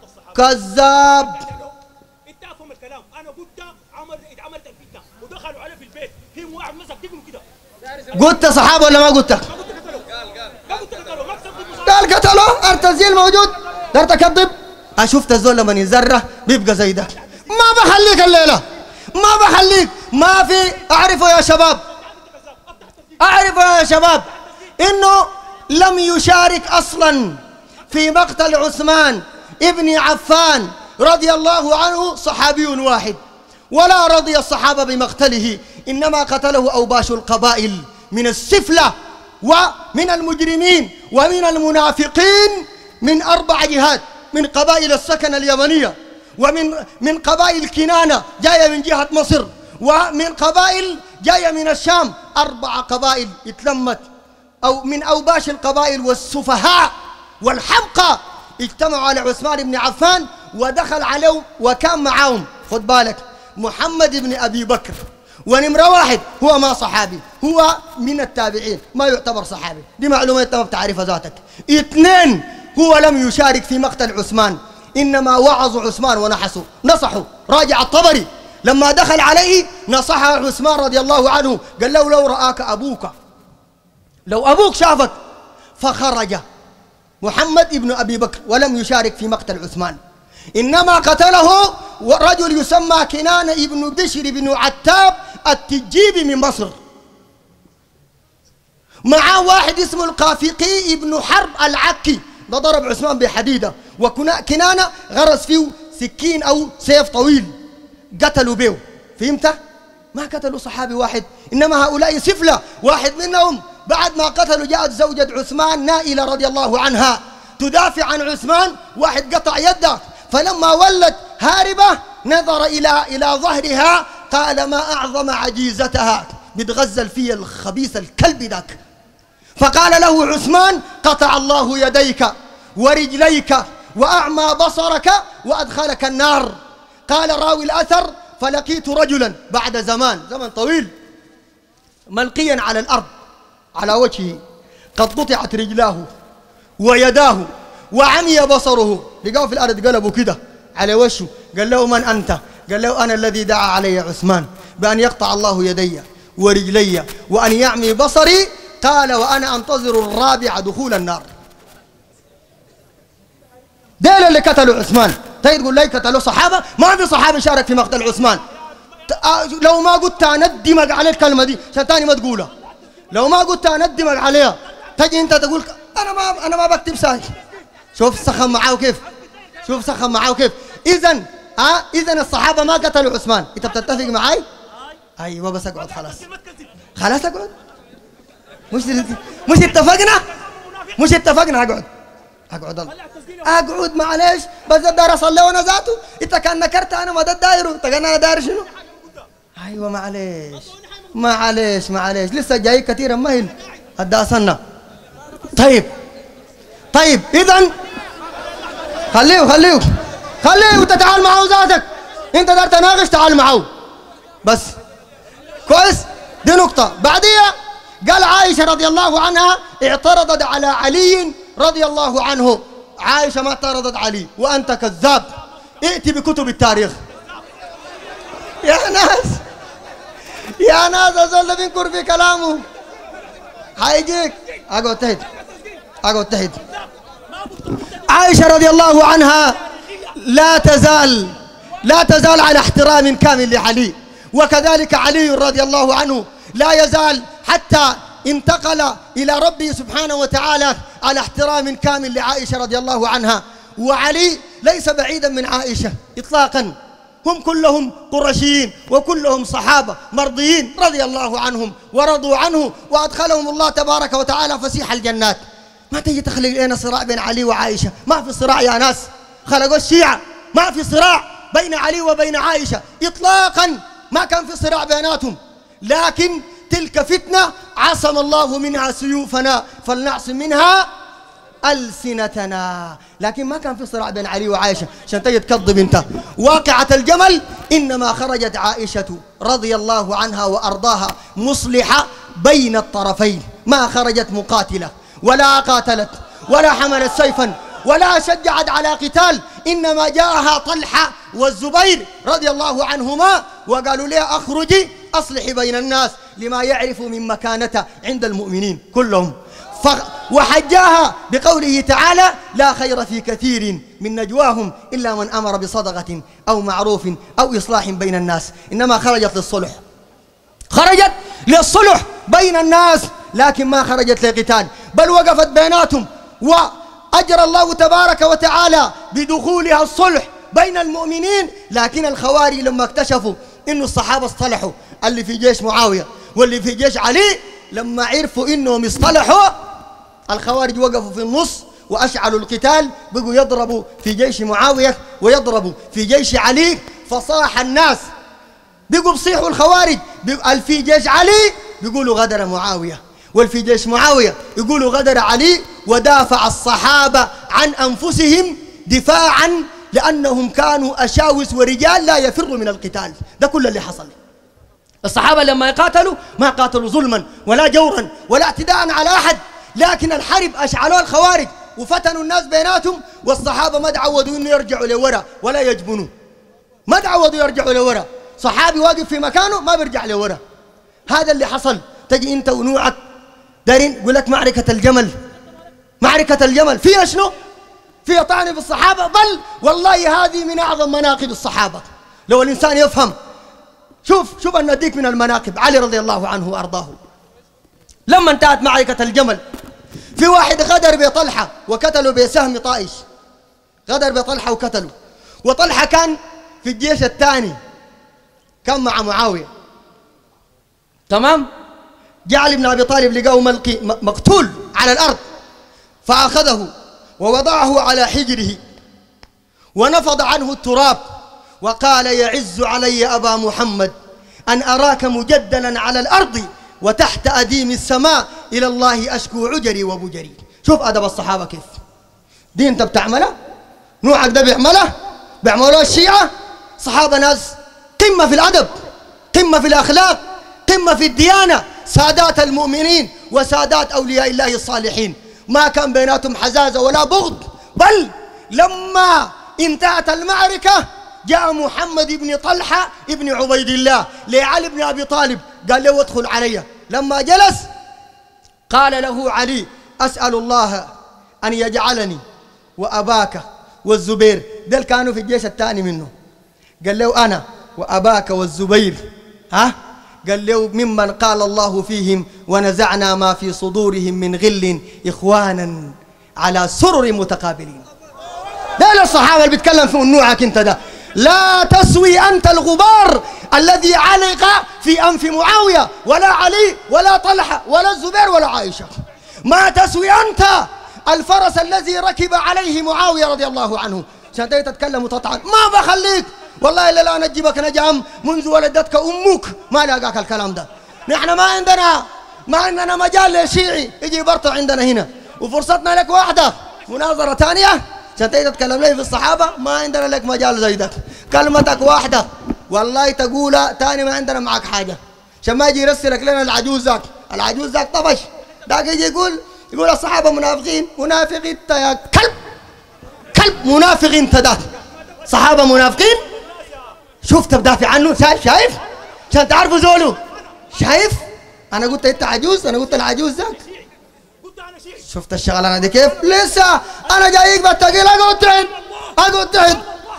كذاب انت افهم الكلام انا قلت عمل عملت الفتنه ودخلوا عليه في البيت هي واحد مسك تقنوا كده قلت صحابه ولا ما قلت ما قلت قتلوا قال قلت قتلوا ما تصدق قال قتلوا ارتزيل موجود دار تكذب اشوف الزول لما يزره بيبقى زي ده ما بخليك الليله ما بخليك ما في اعرفه يا شباب اعرفه يا شباب انه لم يشارك اصلا في مقتل عثمان ابن عفان رضي الله عنه صحابي واحد ولا رضي الصحابه بمقتله انما قتله اوباش القبائل من السفله ومن المجرمين ومن المنافقين من اربع جهات من قبائل السكن اليمنيه ومن من قبائل كنانه جايه من جهه مصر ومن قبائل جايه من الشام اربع قبائل اتلمت أو من أوباش القبائل والسفهاء والحمقى اجتمعوا على عثمان بن عفان ودخل عليه وكان معاهم خد بالك محمد بن أبي بكر ونمرة واحد هو ما صحابي هو من التابعين ما يعتبر صحابي دي معلومة انت ما بتعرفها ذاتك اثنين هو لم يشارك في مقتل عثمان إنما وعظوا عثمان ونحسوا نصحوا راجع الطبري لما دخل عليه نصح عثمان رضي الله عنه قال له لو رآك أبوك لو أبوك شافك فخرج محمد ابن أبي بكر ولم يشارك في مقتل عثمان إنما قتله رجل يسمى كنانة ابن بشر بن عتاب التجيبي من مصر معاه واحد اسمه القافقي ابن حرب العكي ده ضرب عثمان بحديدة وكنانة غرس فيه سكين أو سيف طويل قتلوا به فهمت؟ ما قتلوا صحابي واحد إنما هؤلاء سفلة واحد منهم بعد ما قتلوا جاءت زوجة عثمان نائلة رضي الله عنها تدافع عن عثمان واحد قطع يده فلما ولت هاربة نظر إلى إلى ظهرها قال ما أعظم عجيزتها بتغزل في الخبيث الكلب ذاك فقال له عثمان قطع الله يديك ورجليك وأعمى بصرك وأدخلك النار قال راوي الأثر فلقيت رجلا بعد زمان زمن طويل ملقيا على الأرض على وجهه قد قطعت رجلاه ويداه وعمي بصره لقاه في الأرض قلبوا كده على وشه قال له من أنت قال له أنا الذي دعا علي عثمان بأن يقطع الله يدي ورجلي وأن يعمي بصري قال وأنا أنتظر الرابع دخول النار ديل اللي قتلوا عثمان تيجي تقول لي قتلوا صحابة ما في صحابة شارك في مقتل عثمان لو ما قلت أندمك على الكلمة دي عشان تاني ما تقولها لو ما قلت أندمك عليها تجي أنت تقول أنا ما أنا ما بكتب ساي شوف سخن معاه كيف شوف سخن معاه كيف إذا ها إذا الصحابة ما قتلوا عثمان أنت بتتفق معي؟ أيوة بس أقعد خلاص خلاص أقعد مش مش اتفقنا مش اتفقنا اقعد اقعد اقعد معلش بس الدار اصلي وانا ذاته انت كان نكرت انا ما ده دايره انت كان انا داير شنو ايوه معلش معلش معلش لسه جاي كثيرا مهل الداسنا طيب طيب اذا خليه خليه خليه وتتعال معه ذاتك انت دار تناقش تعال معه بس كويس دي نقطة بعديها قال عائشة رضي الله عنها اعترضت على علي رضي الله عنه عائشة ما اعترضت علي وأنت كذاب ائت بكتب التاريخ يا ناس يا ناس أزول بينكر في كلامه هيجيك أقعد تهد أقعد تهد عائشة رضي الله عنها لا تزال لا تزال على احترام كامل لعلي وكذلك علي رضي الله عنه لا يزال حتى انتقل إلى ربه سبحانه وتعالى على احترام كامل لعائشة رضي الله عنها وعلي ليس بعيدا من عائشة إطلاقا هم كلهم قرشيين وكلهم صحابة مرضيين رضي الله عنهم ورضوا عنه وأدخلهم الله تبارك وتعالى فسيح الجنات ما تجي تخلق لنا صراع بين علي وعائشة ما في صراع يا ناس خلقوا الشيعة ما في صراع بين علي وبين عائشة إطلاقا ما كان في صراع بيناتهم لكن تلك فتنة عصم الله منها سيوفنا فلنعصم منها ألسنتنا لكن ما كان في صراع بين علي وعائشة عشان تجي تكذب انت واقعة الجمل إنما خرجت عائشة رضي الله عنها وأرضاها مصلحة بين الطرفين ما خرجت مقاتلة ولا قاتلت ولا حملت سيفا ولا شجعت على قتال إنما جاءها طلحة والزبير رضي الله عنهما وقالوا لها أخرجي أصلحي بين الناس لما يعرف من مكانته عند المؤمنين كلهم وحجاها بقوله تعالى لا خير في كثير من نجواهم إلا من أمر بصدقة أو معروف أو إصلاح بين الناس إنما خرجت للصلح خرجت للصلح بين الناس لكن ما خرجت لقتال بل وقفت بيناتهم وأجرى الله تبارك وتعالى بدخولها الصلح بين المؤمنين لكن الخوارج لما اكتشفوا انه الصحابه اصطلحوا اللي في جيش معاويه واللي في جيش علي لما عرفوا انهم اصطلحوا الخوارج وقفوا في النص واشعلوا القتال بقوا يضربوا في جيش معاويه ويضربوا في جيش علي فصاح الناس بقوا بصيحوا الخوارج اللي في جيش علي بيقولوا غدر معاويه والفي جيش معاوية يقولوا غدر علي ودافع الصحابة عن أنفسهم دفاعا لأنهم كانوا أشاوس ورجال لا يفروا من القتال ده كل اللي حصل الصحابة لما يقاتلوا ما قاتلوا ظلما ولا جورا ولا اعتداء على أحد لكن الحرب أشعلوا الخوارج وفتنوا الناس بيناتهم والصحابة ما تعودوا إنه يرجعوا لورا ولا يجبنوا ما تعودوا يرجعوا لورا صحابي واقف في مكانه ما بيرجع لورا هذا اللي حصل تجي انت ونوعك دارين يقول لك معركة الجمل معركة الجمل فيها شنو؟ فيها طعن في الصحابة بل والله هذه من أعظم مناقب الصحابة لو الإنسان يفهم شوف شوف أن نديك من المناقب علي رضي الله عنه وأرضاه لما انتهت معركة الجمل في واحد غدر بطلحة وقتله بسهم طائش غدر بطلحة وقتله وطلحة كان في الجيش الثاني كان مع معاوية تمام جعل ابن أبي طالب لقاه ملقي م- مقتول على الأرض فأخذه ووضعه على حجره ونفض عنه التراب وقال يعز علي أبا محمد أن أراك مجدلا على الأرض وتحت أديم السماء إلى الله أشكو عجري وبجري شوف أدب الصحابة كيف دي أنت بتعمله نوعك ده بيعمله بيعملوه الشيعة صحابة ناس قمة في الأدب قمة في الأخلاق قمة في الديانة سادات المؤمنين وسادات أولياء الله الصالحين ما كان بيناتهم حزازة ولا بغض بل لما انتهت المعركة جاء محمد بن طلحة ابن عبيد الله لعلي بن أبي طالب قال له ادخل علي لما جلس قال له علي أسأل الله أن يجعلني وأباك والزبير دول كانوا في الجيش الثاني منه قال له أنا وأباك والزبير ها قال له ممن قال الله فيهم ونزعنا ما في صدورهم من غل إخوانا على سرر متقابلين ده الصحابة اللي بيتكلم في نوعك انت ده لا تسوي أنت الغبار الذي علق في أنف معاوية ولا علي ولا طلحة ولا الزبير ولا عائشة ما تسوي أنت الفرس الذي ركب عليه معاوية رضي الله عنه عشان تتكلم وتطعن ما بخليك والله إلا لا نجيبك نجام منذ ولدتك أمك ما لاقاك الكلام ده نحن ما عندنا ما عندنا مجال للشيعي يجي برطع عندنا هنا وفرصتنا لك واحدة مناظرة ثانية عشان تتكلم لي في الصحابة ما عندنا لك مجال زي ده كلمتك واحدة والله تقولها تاني ما عندنا معك حاجة عشان ما يجي يرسلك لنا العجوز ذاك العجوز ذاك طفش ذاك يجي يقول يقول الصحابة منافقين منافق انت يا كلب كلب منافق انت ده صحابة منافقين شفت بدافع عنه شايف شايف عشان تعرفوا زولو شايف انا قلت انت عجوز انا قلت العجوز ذاك شفت الشغلانه دي كيف لسه انا جايك بالتقيل اقعد تحت اقعد تحت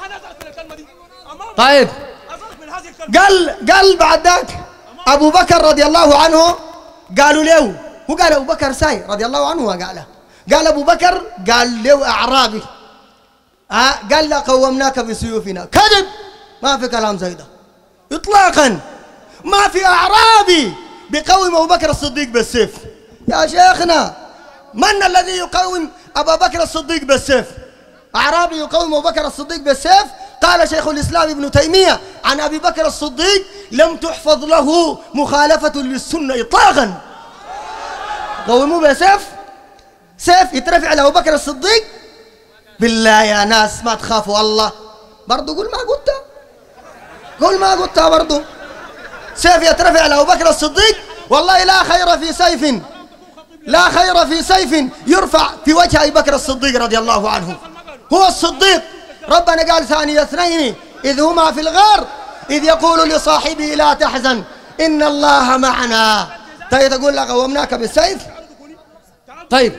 طيب قال قال بعد ذاك ابو بكر رضي الله عنه قالوا له هو قال ابو بكر ساي رضي الله عنه قال قال ابو بكر قال له اعرابي آه قال له قومناك بسيوفنا كذب ما في كلام زي ده اطلاقا ما في اعرابي بيقوم ابو بكر الصديق بالسيف يا شيخنا من الذي يقوم ابا بكر الصديق بالسيف اعرابي يقوم ابو بكر الصديق بالسيف قال شيخ الاسلام ابن تيميه عن ابي بكر الصديق لم تحفظ له مخالفه للسنه اطلاقا قوموا بسيف سيف يترفع على ابو بكر الصديق بالله يا ناس ما تخافوا الله برضو قول ما قلت قول ما قلتها برضو سيف يترفع على ابو بكر الصديق والله لا خير في سيف لا خير في سيف يرفع في وجه ابي بكر الصديق رضي الله عنه هو الصديق ربنا قال ثاني اثنين اذ هما في الغار اذ يقول لصاحبه لا تحزن ان الله معنا طيب تقول لك قومناك بالسيف طيب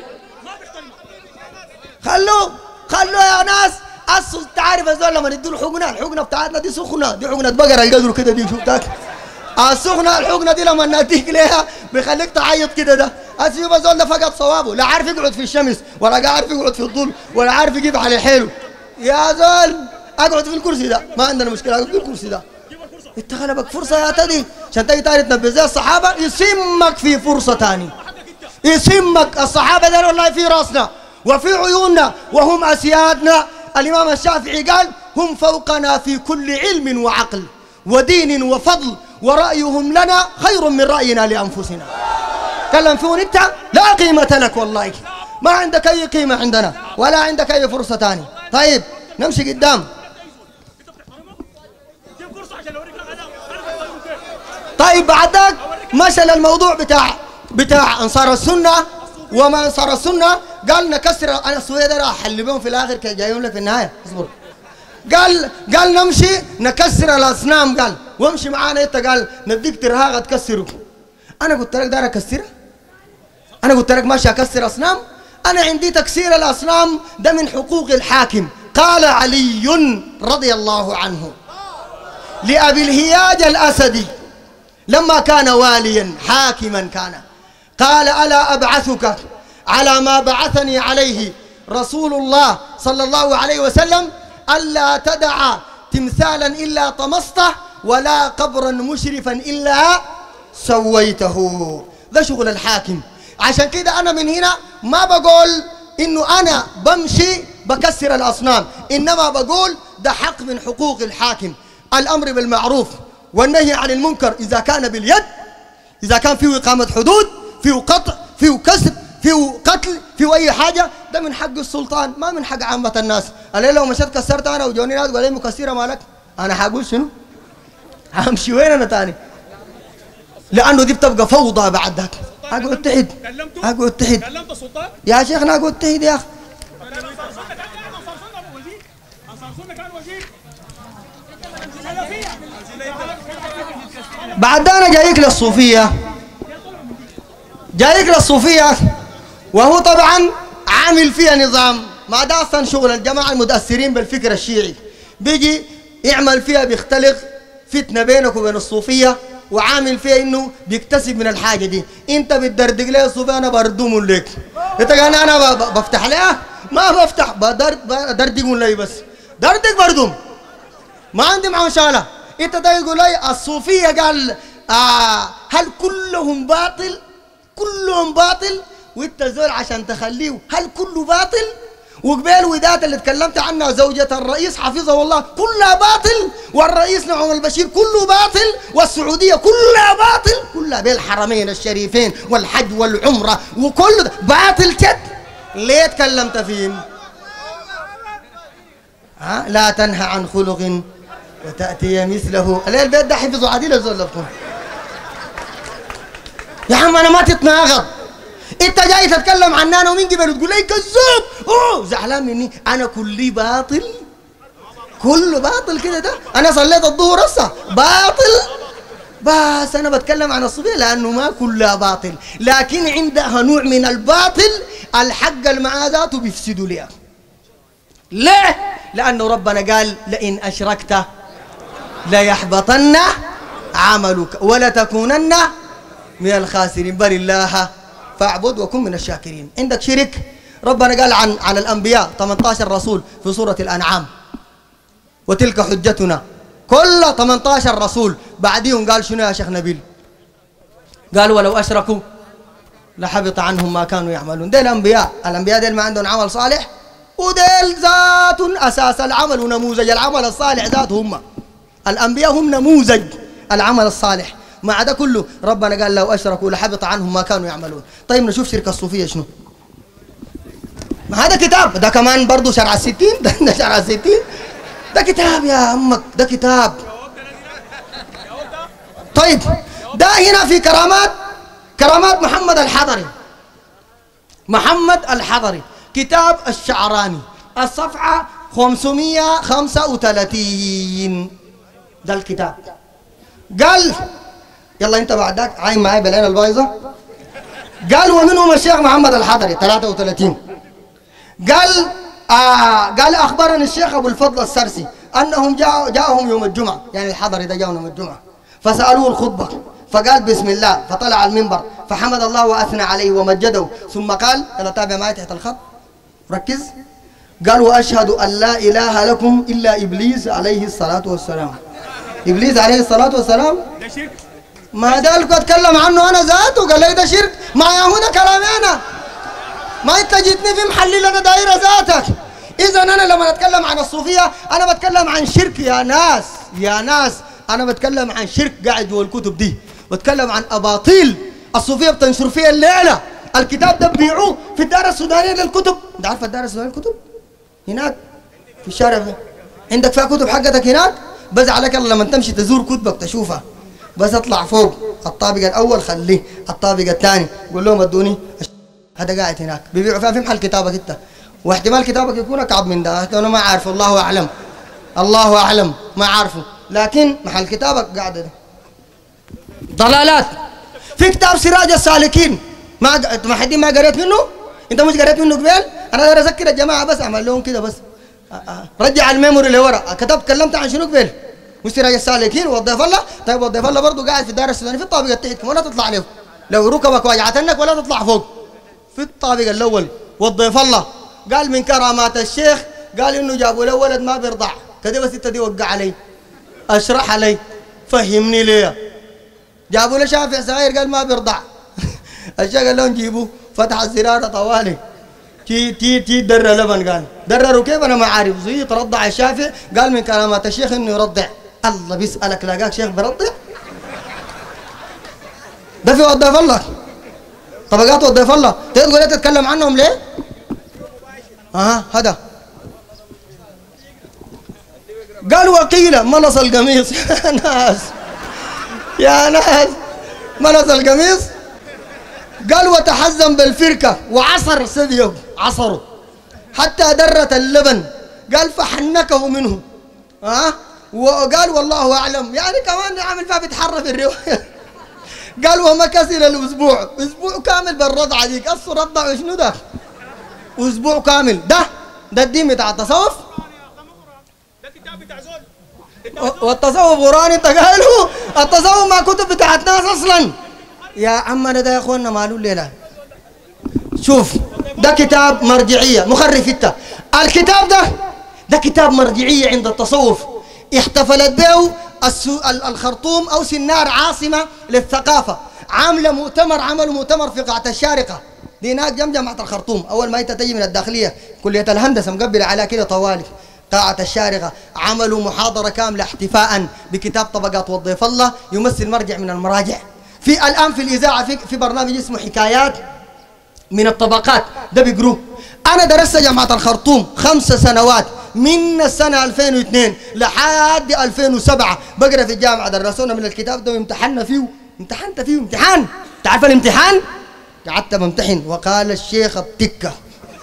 خلوه خلوه يا ناس أصل تعرف الزول لما يدوا الحقنه الحقنه بتاعتنا دي سخنه دي حقنه بقره يقدروا كده دي شفتك السخنه الحقنه دي لما ناديك ليها بيخليك تعيط كده ده اسيب الزول ده فقط صوابه لا عارف يقعد في الشمس ولا عارف يقعد في الظل ولا عارف يجيب على حيله يا زول اقعد في الكرسي ده ما عندنا مشكله اقعد في الكرسي ده انت غلبك فرصه يا تدي عشان تجي تاني تنبه زي الصحابه يسمك في فرصه تاني يسمك الصحابه ده والله في راسنا وفي عيوننا وهم اسيادنا الامام الشافعي قال هم فوقنا في كل علم وعقل ودين وفضل ورأيهم لنا خير من رأينا لأنفسنا تكلم فيه انت لا قيمة لك والله ما عندك اي قيمة عندنا ولا عندك اي فرصة تاني طيب نمشي قدام طيب بعد ذاك مشى الموضوع بتاع بتاع انصار السنه وما انصار السنه قال نكسر انا السويد راح احل بهم في الاخر كي جايين لك في النهايه اصبر قال قال نمشي نكسر الاصنام قال وامشي معانا انت قال نديك ترهاغه تكسره انا قلت لك دار اكسرها انا قلت لك ماشي اكسر اصنام انا عندي تكسير الاصنام ده من حقوق الحاكم قال علي رضي الله عنه لابي الهياج الاسدي لما كان واليا حاكما كان قال الا ابعثك على ما بعثني عليه رسول الله صلى الله عليه وسلم الا تدع تمثالا الا طمسته ولا قبرا مشرفا الا سويته ده شغل الحاكم عشان كده انا من هنا ما بقول انه انا بمشي بكسر الاصنام انما بقول ده حق من حقوق الحاكم الامر بالمعروف والنهي عن المنكر اذا كان باليد اذا كان فيه اقامه حدود فيه قطع فيه كسر فيه قتل فيه اي حاجه ده من حق السلطان ما من حق عامه الناس انا لو مشيت كسرت انا وجوني ناس قالوا لي مكسره مالك انا حقول شنو همشي وين انا تاني لانه دي بتبقى فوضى بعد ذاك اقعد اتحد كلمته اقعد اتحد كلمت السلطان يا شيخنا اقعد اتحد يا اخي انصار سنه كان انصار سنه ابو وزير انصار سنه كان وزير سلفيه بعد ده انا جايك للصوفيه جايك للصوفيه وهو طبعا عامل فيها نظام ما ده اصلا شغل الجماعه المتاثرين بالفكر الشيعي بيجي يعمل فيها بيختلق فتنه بينك وبين الصوفيه وعامل فيها انه بيكتسب من الحاجه دي انت بتدردق ليه الصوفيه انا بردم لك انت قال انا ب- ب- بفتح لها ما بفتح بدرد بدردق لي بس دردق بردم ما عندي معه شغله انت ده يقول لي الصوفيه قال آه هل كلهم باطل كلهم باطل وانت زول عشان تخليه هل كله باطل وقبيل ودات اللي تكلمت عنها زوجة الرئيس حفظه الله كلها باطل والرئيس نعم البشير كله باطل والسعودية كلها باطل كلها بالحرمين الشريفين والحج والعمرة وكل ده باطل كد ليه تكلمت فيهم ها لا تنهى عن خلق وتأتي مثله الليل البيت ده حفظوا عديل الزول لكم يا عم انا ما تتناغض انت جاي تتكلم عن انا ومين قبل تقول لي كذاب اوه زعلان مني انا كلي باطل كله باطل كده ده انا صليت الظهر هسه باطل بس انا بتكلم عن الصوفيه لانه ما كلها باطل لكن عندها نوع من الباطل الحق اللي معاه ذاته بيفسدوا ليها ليه؟ لأنه ربنا قال لئن أشركت ليحبطن عملك ولتكونن من الخاسرين بل الله فاعبد وكن من الشاكرين عندك شرك ربنا قال عن عن الأنبياء 18 رسول في سورة الأنعام وتلك حجتنا كل 18 رسول بعديهم قال شنو يا شيخ نبيل قال ولو أشركوا لحبط عنهم ما كانوا يعملون ديل الأنبياء الأنبياء ديل ما عندهم عمل صالح وديل ذات أساس العمل ونموذج العمل الصالح ذات هم الأنبياء هم نموذج العمل الصالح مع ده كله ربنا قال لو أشركوا لحبط عنهم ما كانوا يعملون طيب نشوف شركة الصوفية شنو ما هذا كتاب ده كمان برضو شرع الستين ده, ده شرع الستين ده كتاب يا أمك ده كتاب طيب ده هنا في كرامات كرامات محمد الحضري محمد الحضري كتاب الشعراني الصفحة 535 ده الكتاب قال يلا انت بعدك عاين معي بالعين البايظة قال ومنهم الشيخ محمد الحضري 33 قال آه قال اخبرني الشيخ ابو الفضل السرسي انهم جاء جاءهم يوم الجمعه يعني الحضري ده جاءهم يوم الجمعه فسالوه الخطبه فقال بسم الله فطلع المنبر فحمد الله واثنى عليه ومجده ثم قال انا تابع معي تحت الخط ركز قال واشهد ان لا اله لكم الا ابليس عليه الصلاه والسلام ابليس عليه الصلاه والسلام ده شرك ما ده اللي اتكلم عنه انا ذاته قال لي ده شرك ما يا هنا كلامي انا ما انت جيتني في محلل انا دايره ذاتك اذا انا لما اتكلم عن الصوفيه انا بتكلم عن شرك يا ناس يا ناس انا بتكلم عن شرك قاعد جوا الكتب دي بتكلم عن اباطيل الصوفيه بتنشر فيه الليله الكتاب ده بيبيعوه في الدار السودانيه للكتب انت عارف الدار السودانيه للكتب هناك في الشارع ده. عندك فيها كتب حقتك هناك بس عليك الله لما تمشي تزور كتبك تشوفها بس اطلع فوق الطابق الاول خليه الطابق الثاني قول لهم ادوني هذا قاعد هناك بيبيعوا فيها في محل كتابك انت واحتمال كتابك يكون اكعب من ده انا ما عارف الله اعلم الله اعلم ما عارفه لكن محل كتابك قاعد ده ضلالات في كتاب سراج السالكين ما ق- ما حد ما قريت منه انت مش قريت منه قبل انا داير اذكر الجماعه بس اعمل لهم كده بس آه، آه. رجع الميموري لورا كتبت كلمت عن شنو قبل مش سراج السالكين وضيف الله طيب وضيف الله برضه قاعد في الدار السوداني في الطابق التحت ولا تطلع له لو ركبك وجعتنك ولا تطلع فوق في الطابق الاول وضيف الله قال من كرامات الشيخ قال انه جابوا له ولد ما بيرضع كده بس انت دي وقع علي اشرح علي فهمني ليه جابوا له شافع صغير قال ما بيرضع الشيخ قال لهم جيبوه فتح الزرار طوالي تي تي تي در لبن قال درروا كيف انا ما عارف زي ترضع الشافع قال من كلامات الشيخ انه يرضع الله بيسالك لاقاك شيخ برضع ده في وظيف الله طبقات وظيف الله تقول ليه تتكلم عنهم ليه؟ اه هذا قال وقيل ملص القميص يا ناس يا ناس ملص القميص قال وتحزم بالفركة وعصر سديه عصره حتى درت اللبن قال فحنكه منه ها أه؟ وقال والله اعلم يعني كمان عامل فيها بيتحرى في الروايه قال ومكث الى الاسبوع اسبوع كامل بالرضعه ديك اصل رضع شنو ده اسبوع كامل ده ده الدين بتاع التصوف ده كتاب بتاع زول و- والتصوف قراني انت قاله التصوف ما كتب بتاعت ناس اصلا يا عمنا ده يا اخوانا مالو الليله شوف ده كتاب مرجعيه مخرف انت الكتاب ده ده كتاب مرجعيه عند التصوف احتفلت به السو- ال- الخرطوم او سنار عاصمه للثقافه عامله مؤتمر عملوا مؤتمر في قاعه الشارقه دي هناك جنب جامعه الخرطوم اول ما انت تجي من الداخليه كليه الهندسه مقبله على كده طوالي قاعة الشارقة عملوا محاضرة كاملة احتفاء بكتاب طبقات وظيف الله يمثل مرجع من المراجع في الآن في الإذاعة في, في برنامج اسمه حكايات من الطبقات ده بيقروه أنا درست جامعة الخرطوم خمس سنوات من السنة 2002 لحد 2007 بقرا في الجامعة درسونا من الكتاب ده وامتحنا فيه امتحنت فيه امتحان تعرف الامتحان؟ قعدت بمتحن وقال الشيخ ابتكه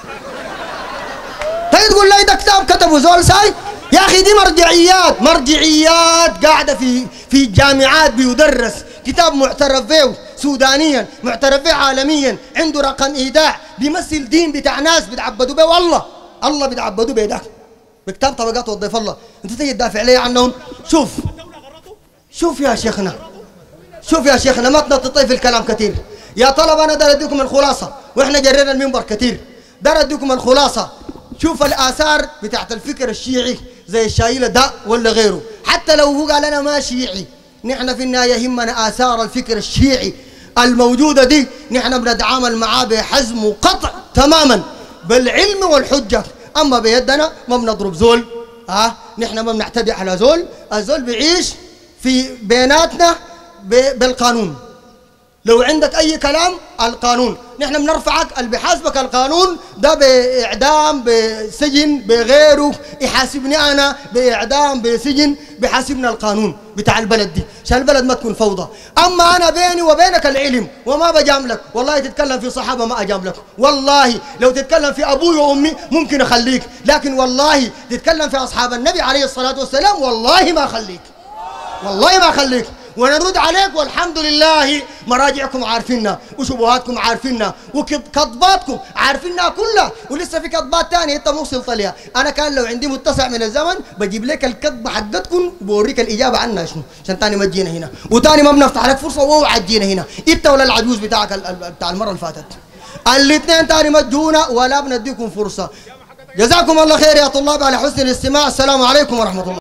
تيجي تقول لي ده كتاب كتبه زول ساي يا اخي دي مرجعيات مرجعيات قاعده في في الجامعات بيدرس كتاب معترف به سودانيا معترف به عالميا عنده رقم ايداع بيمثل دين بتاع ناس بيتعبدوا به والله الله بيتعبدوا به ده بكتاب طبقات وظيف الله انت تيجي تدافع لي عنهم شوف شوف يا شيخنا شوف يا شيخنا ما تنططي في الكلام كثير يا طلبة أنا دار أديكم الخلاصة وإحنا جرينا المنبر كثير دار أديكم الخلاصة شوف الآثار بتاعت الفكر الشيعي زي الشايلة ده ولا غيره حتى لو هو قال أنا ما شيعي نحن في النهاية يهمنا آثار الفكر الشيعي الموجودة دي نحن بنتعامل معاه بحزم وقطع تماما بالعلم والحجة أما بيدنا ما بنضرب زول ها نحن ما بنعتدي على زول الزول بيعيش في بيناتنا ب- بالقانون لو عندك اي كلام القانون نحن بنرفعك اللي بيحاسبك القانون ده باعدام بسجن بغيره يحاسبني انا باعدام بسجن بيحاسبنا القانون بتاع البلد دي عشان البلد ما تكون فوضى اما انا بيني وبينك العلم وما بجاملك والله تتكلم في صحابه ما اجاملك والله لو تتكلم في ابوي وامي ممكن اخليك لكن والله تتكلم في اصحاب النبي عليه الصلاه والسلام والله ما اخليك والله ما اخليك ونرد عليك والحمد لله مراجعكم عارفينها وشبهاتكم عارفينها وكذباتكم عارفينها كلها ولسه في كذبات تانية انت مو وصلت لها انا كان لو عندي متسع من الزمن بجيب لك الكذبه حقتكم وبوريك الاجابه عنها شنو عشان تاني ما تجينا هنا وتاني ما بنفتح لك فرصه واوعى تجينا هنا انت ولا العجوز بتاعك ال- ال- بتاع المره اللي فاتت الاثنين تاني ما تجونا ولا بنديكم فرصه جزاكم الله خير يا طلاب على حسن الاستماع السلام عليكم ورحمه الله